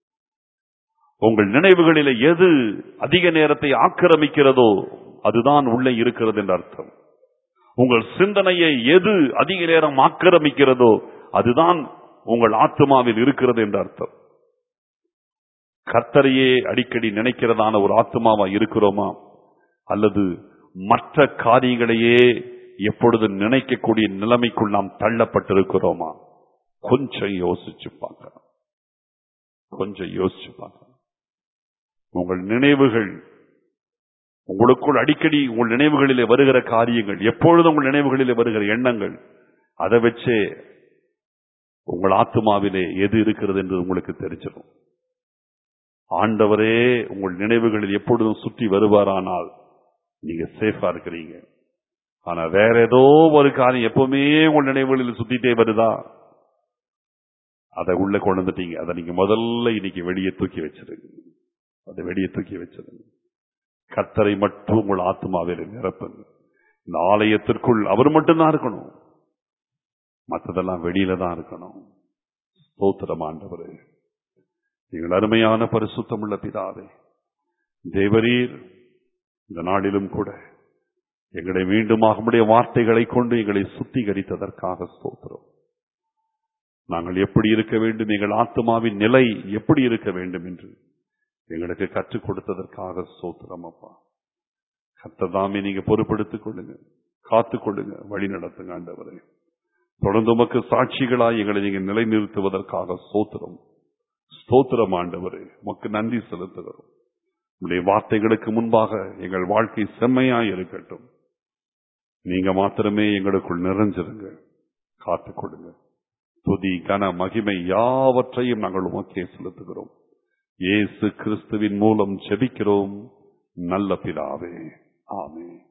உங்கள் நினைவுகளிலே எது அதிக நேரத்தை ஆக்கிரமிக்கிறதோ அதுதான் உள்ளே இருக்கிறது என்ற அர்த்தம் உங்கள் சிந்தனையை எது அதிக நேரம் ஆக்கிரமிக்கிறதோ அதுதான் உங்கள் ஆத்மாவில் இருக்கிறது என்ற அர்த்தம் கர்த்தரையே அடிக்கடி நினைக்கிறதான ஒரு ஆத்மாவா இருக்கிறோமா அல்லது மற்ற காரியங்களையே எப்பொழுது நினைக்கக்கூடிய நிலைமைக்குள் நாம் தள்ளப்பட்டிருக்கிறோமா கொஞ்சம் யோசிச்சு பார்க்கலாம் கொஞ்சம் யோசிச்சு பார்க்கலாம் உங்கள் நினைவுகள் உங்களுக்குள் அடிக்கடி உங்கள் நினைவுகளிலே வருகிற காரியங்கள் எப்பொழுதும் உங்கள் நினைவுகளிலே வருகிற எண்ணங்கள் அதை வச்சே உங்கள் ஆத்மாவிலே எது இருக்கிறது என்று உங்களுக்கு தெரிஞ்சிடும் ஆண்டவரே உங்கள் நினைவுகளில் எப்பொழுதும் சுற்றி வருவாரானால் நீங்க சேஃபா இருக்கிறீங்க ஆனா வேற ஏதோ ஒரு காரியம் எப்பவுமே உங்கள் நினைவுகளில் சுத்திட்டே வருதா அதை உள்ள கொண்டு வந்துட்டீங்க அதை நீங்க முதல்ல இன்னைக்கு வெளியே தூக்கி வச்சிருங்க அதை வெளியே தூக்கி வச்சிருங்க கத்தரை மட்டும் உங்கள் ஆத்மாவில் நிரப்புங்க இந்த ஆலயத்திற்குள் அவர் மட்டும்தான் இருக்கணும் மற்றதெல்லாம் வெளியில தான் இருக்கணும் ஸ்தோத்திரம் ஆண்டவரே எங்கள் அருமையான பரிசுத்தமுள்ள பிதாவே தேவரீர் இந்த நாளிலும் கூட எங்களை மீண்டுமாக உடைய வார்த்தைகளை கொண்டு எங்களை சுத்திகரித்ததற்காக ஸ்தோத்திரம் நாங்கள் எப்படி இருக்க வேண்டும் எங்கள் ஆத்மாவின் நிலை எப்படி இருக்க வேண்டும் என்று எங்களுக்கு கற்றுக் கொடுத்ததற்காக ஸ்தோத்திரம் அப்பா கத்ததாமே நீங்க பொறுப்படுத்திக் கொள்ளுங்க காத்துக் கொள்ளுங்க வழி நடத்துங்க ஆண்டவரே தொடர்ந்து உமக்கு சாட்சிகளாய் எங்களை நீங்க நிலைநிறுத்துவதற்காக ஸ்தோத்திரம் ஸ்தோத்திரம் ஆண்டவரே உமக்கு நன்றி செலுத்துகிறோம் உடைய வார்த்தைகளுக்கு முன்பாக எங்கள் வாழ்க்கை செம்மையாய் இருக்கட்டும் நீங்க மாத்திரமே எங்களுக்குள் நிறைஞ்சிருங்க காத்துக் கொடுங்க துதி கன மகிமை யாவற்றையும் நாங்கள் உமக்கே செலுத்துகிறோம் இயேசு கிறிஸ்துவின் மூலம் செபிக்கிறோம் நல்ல பிதாவே ஆமென்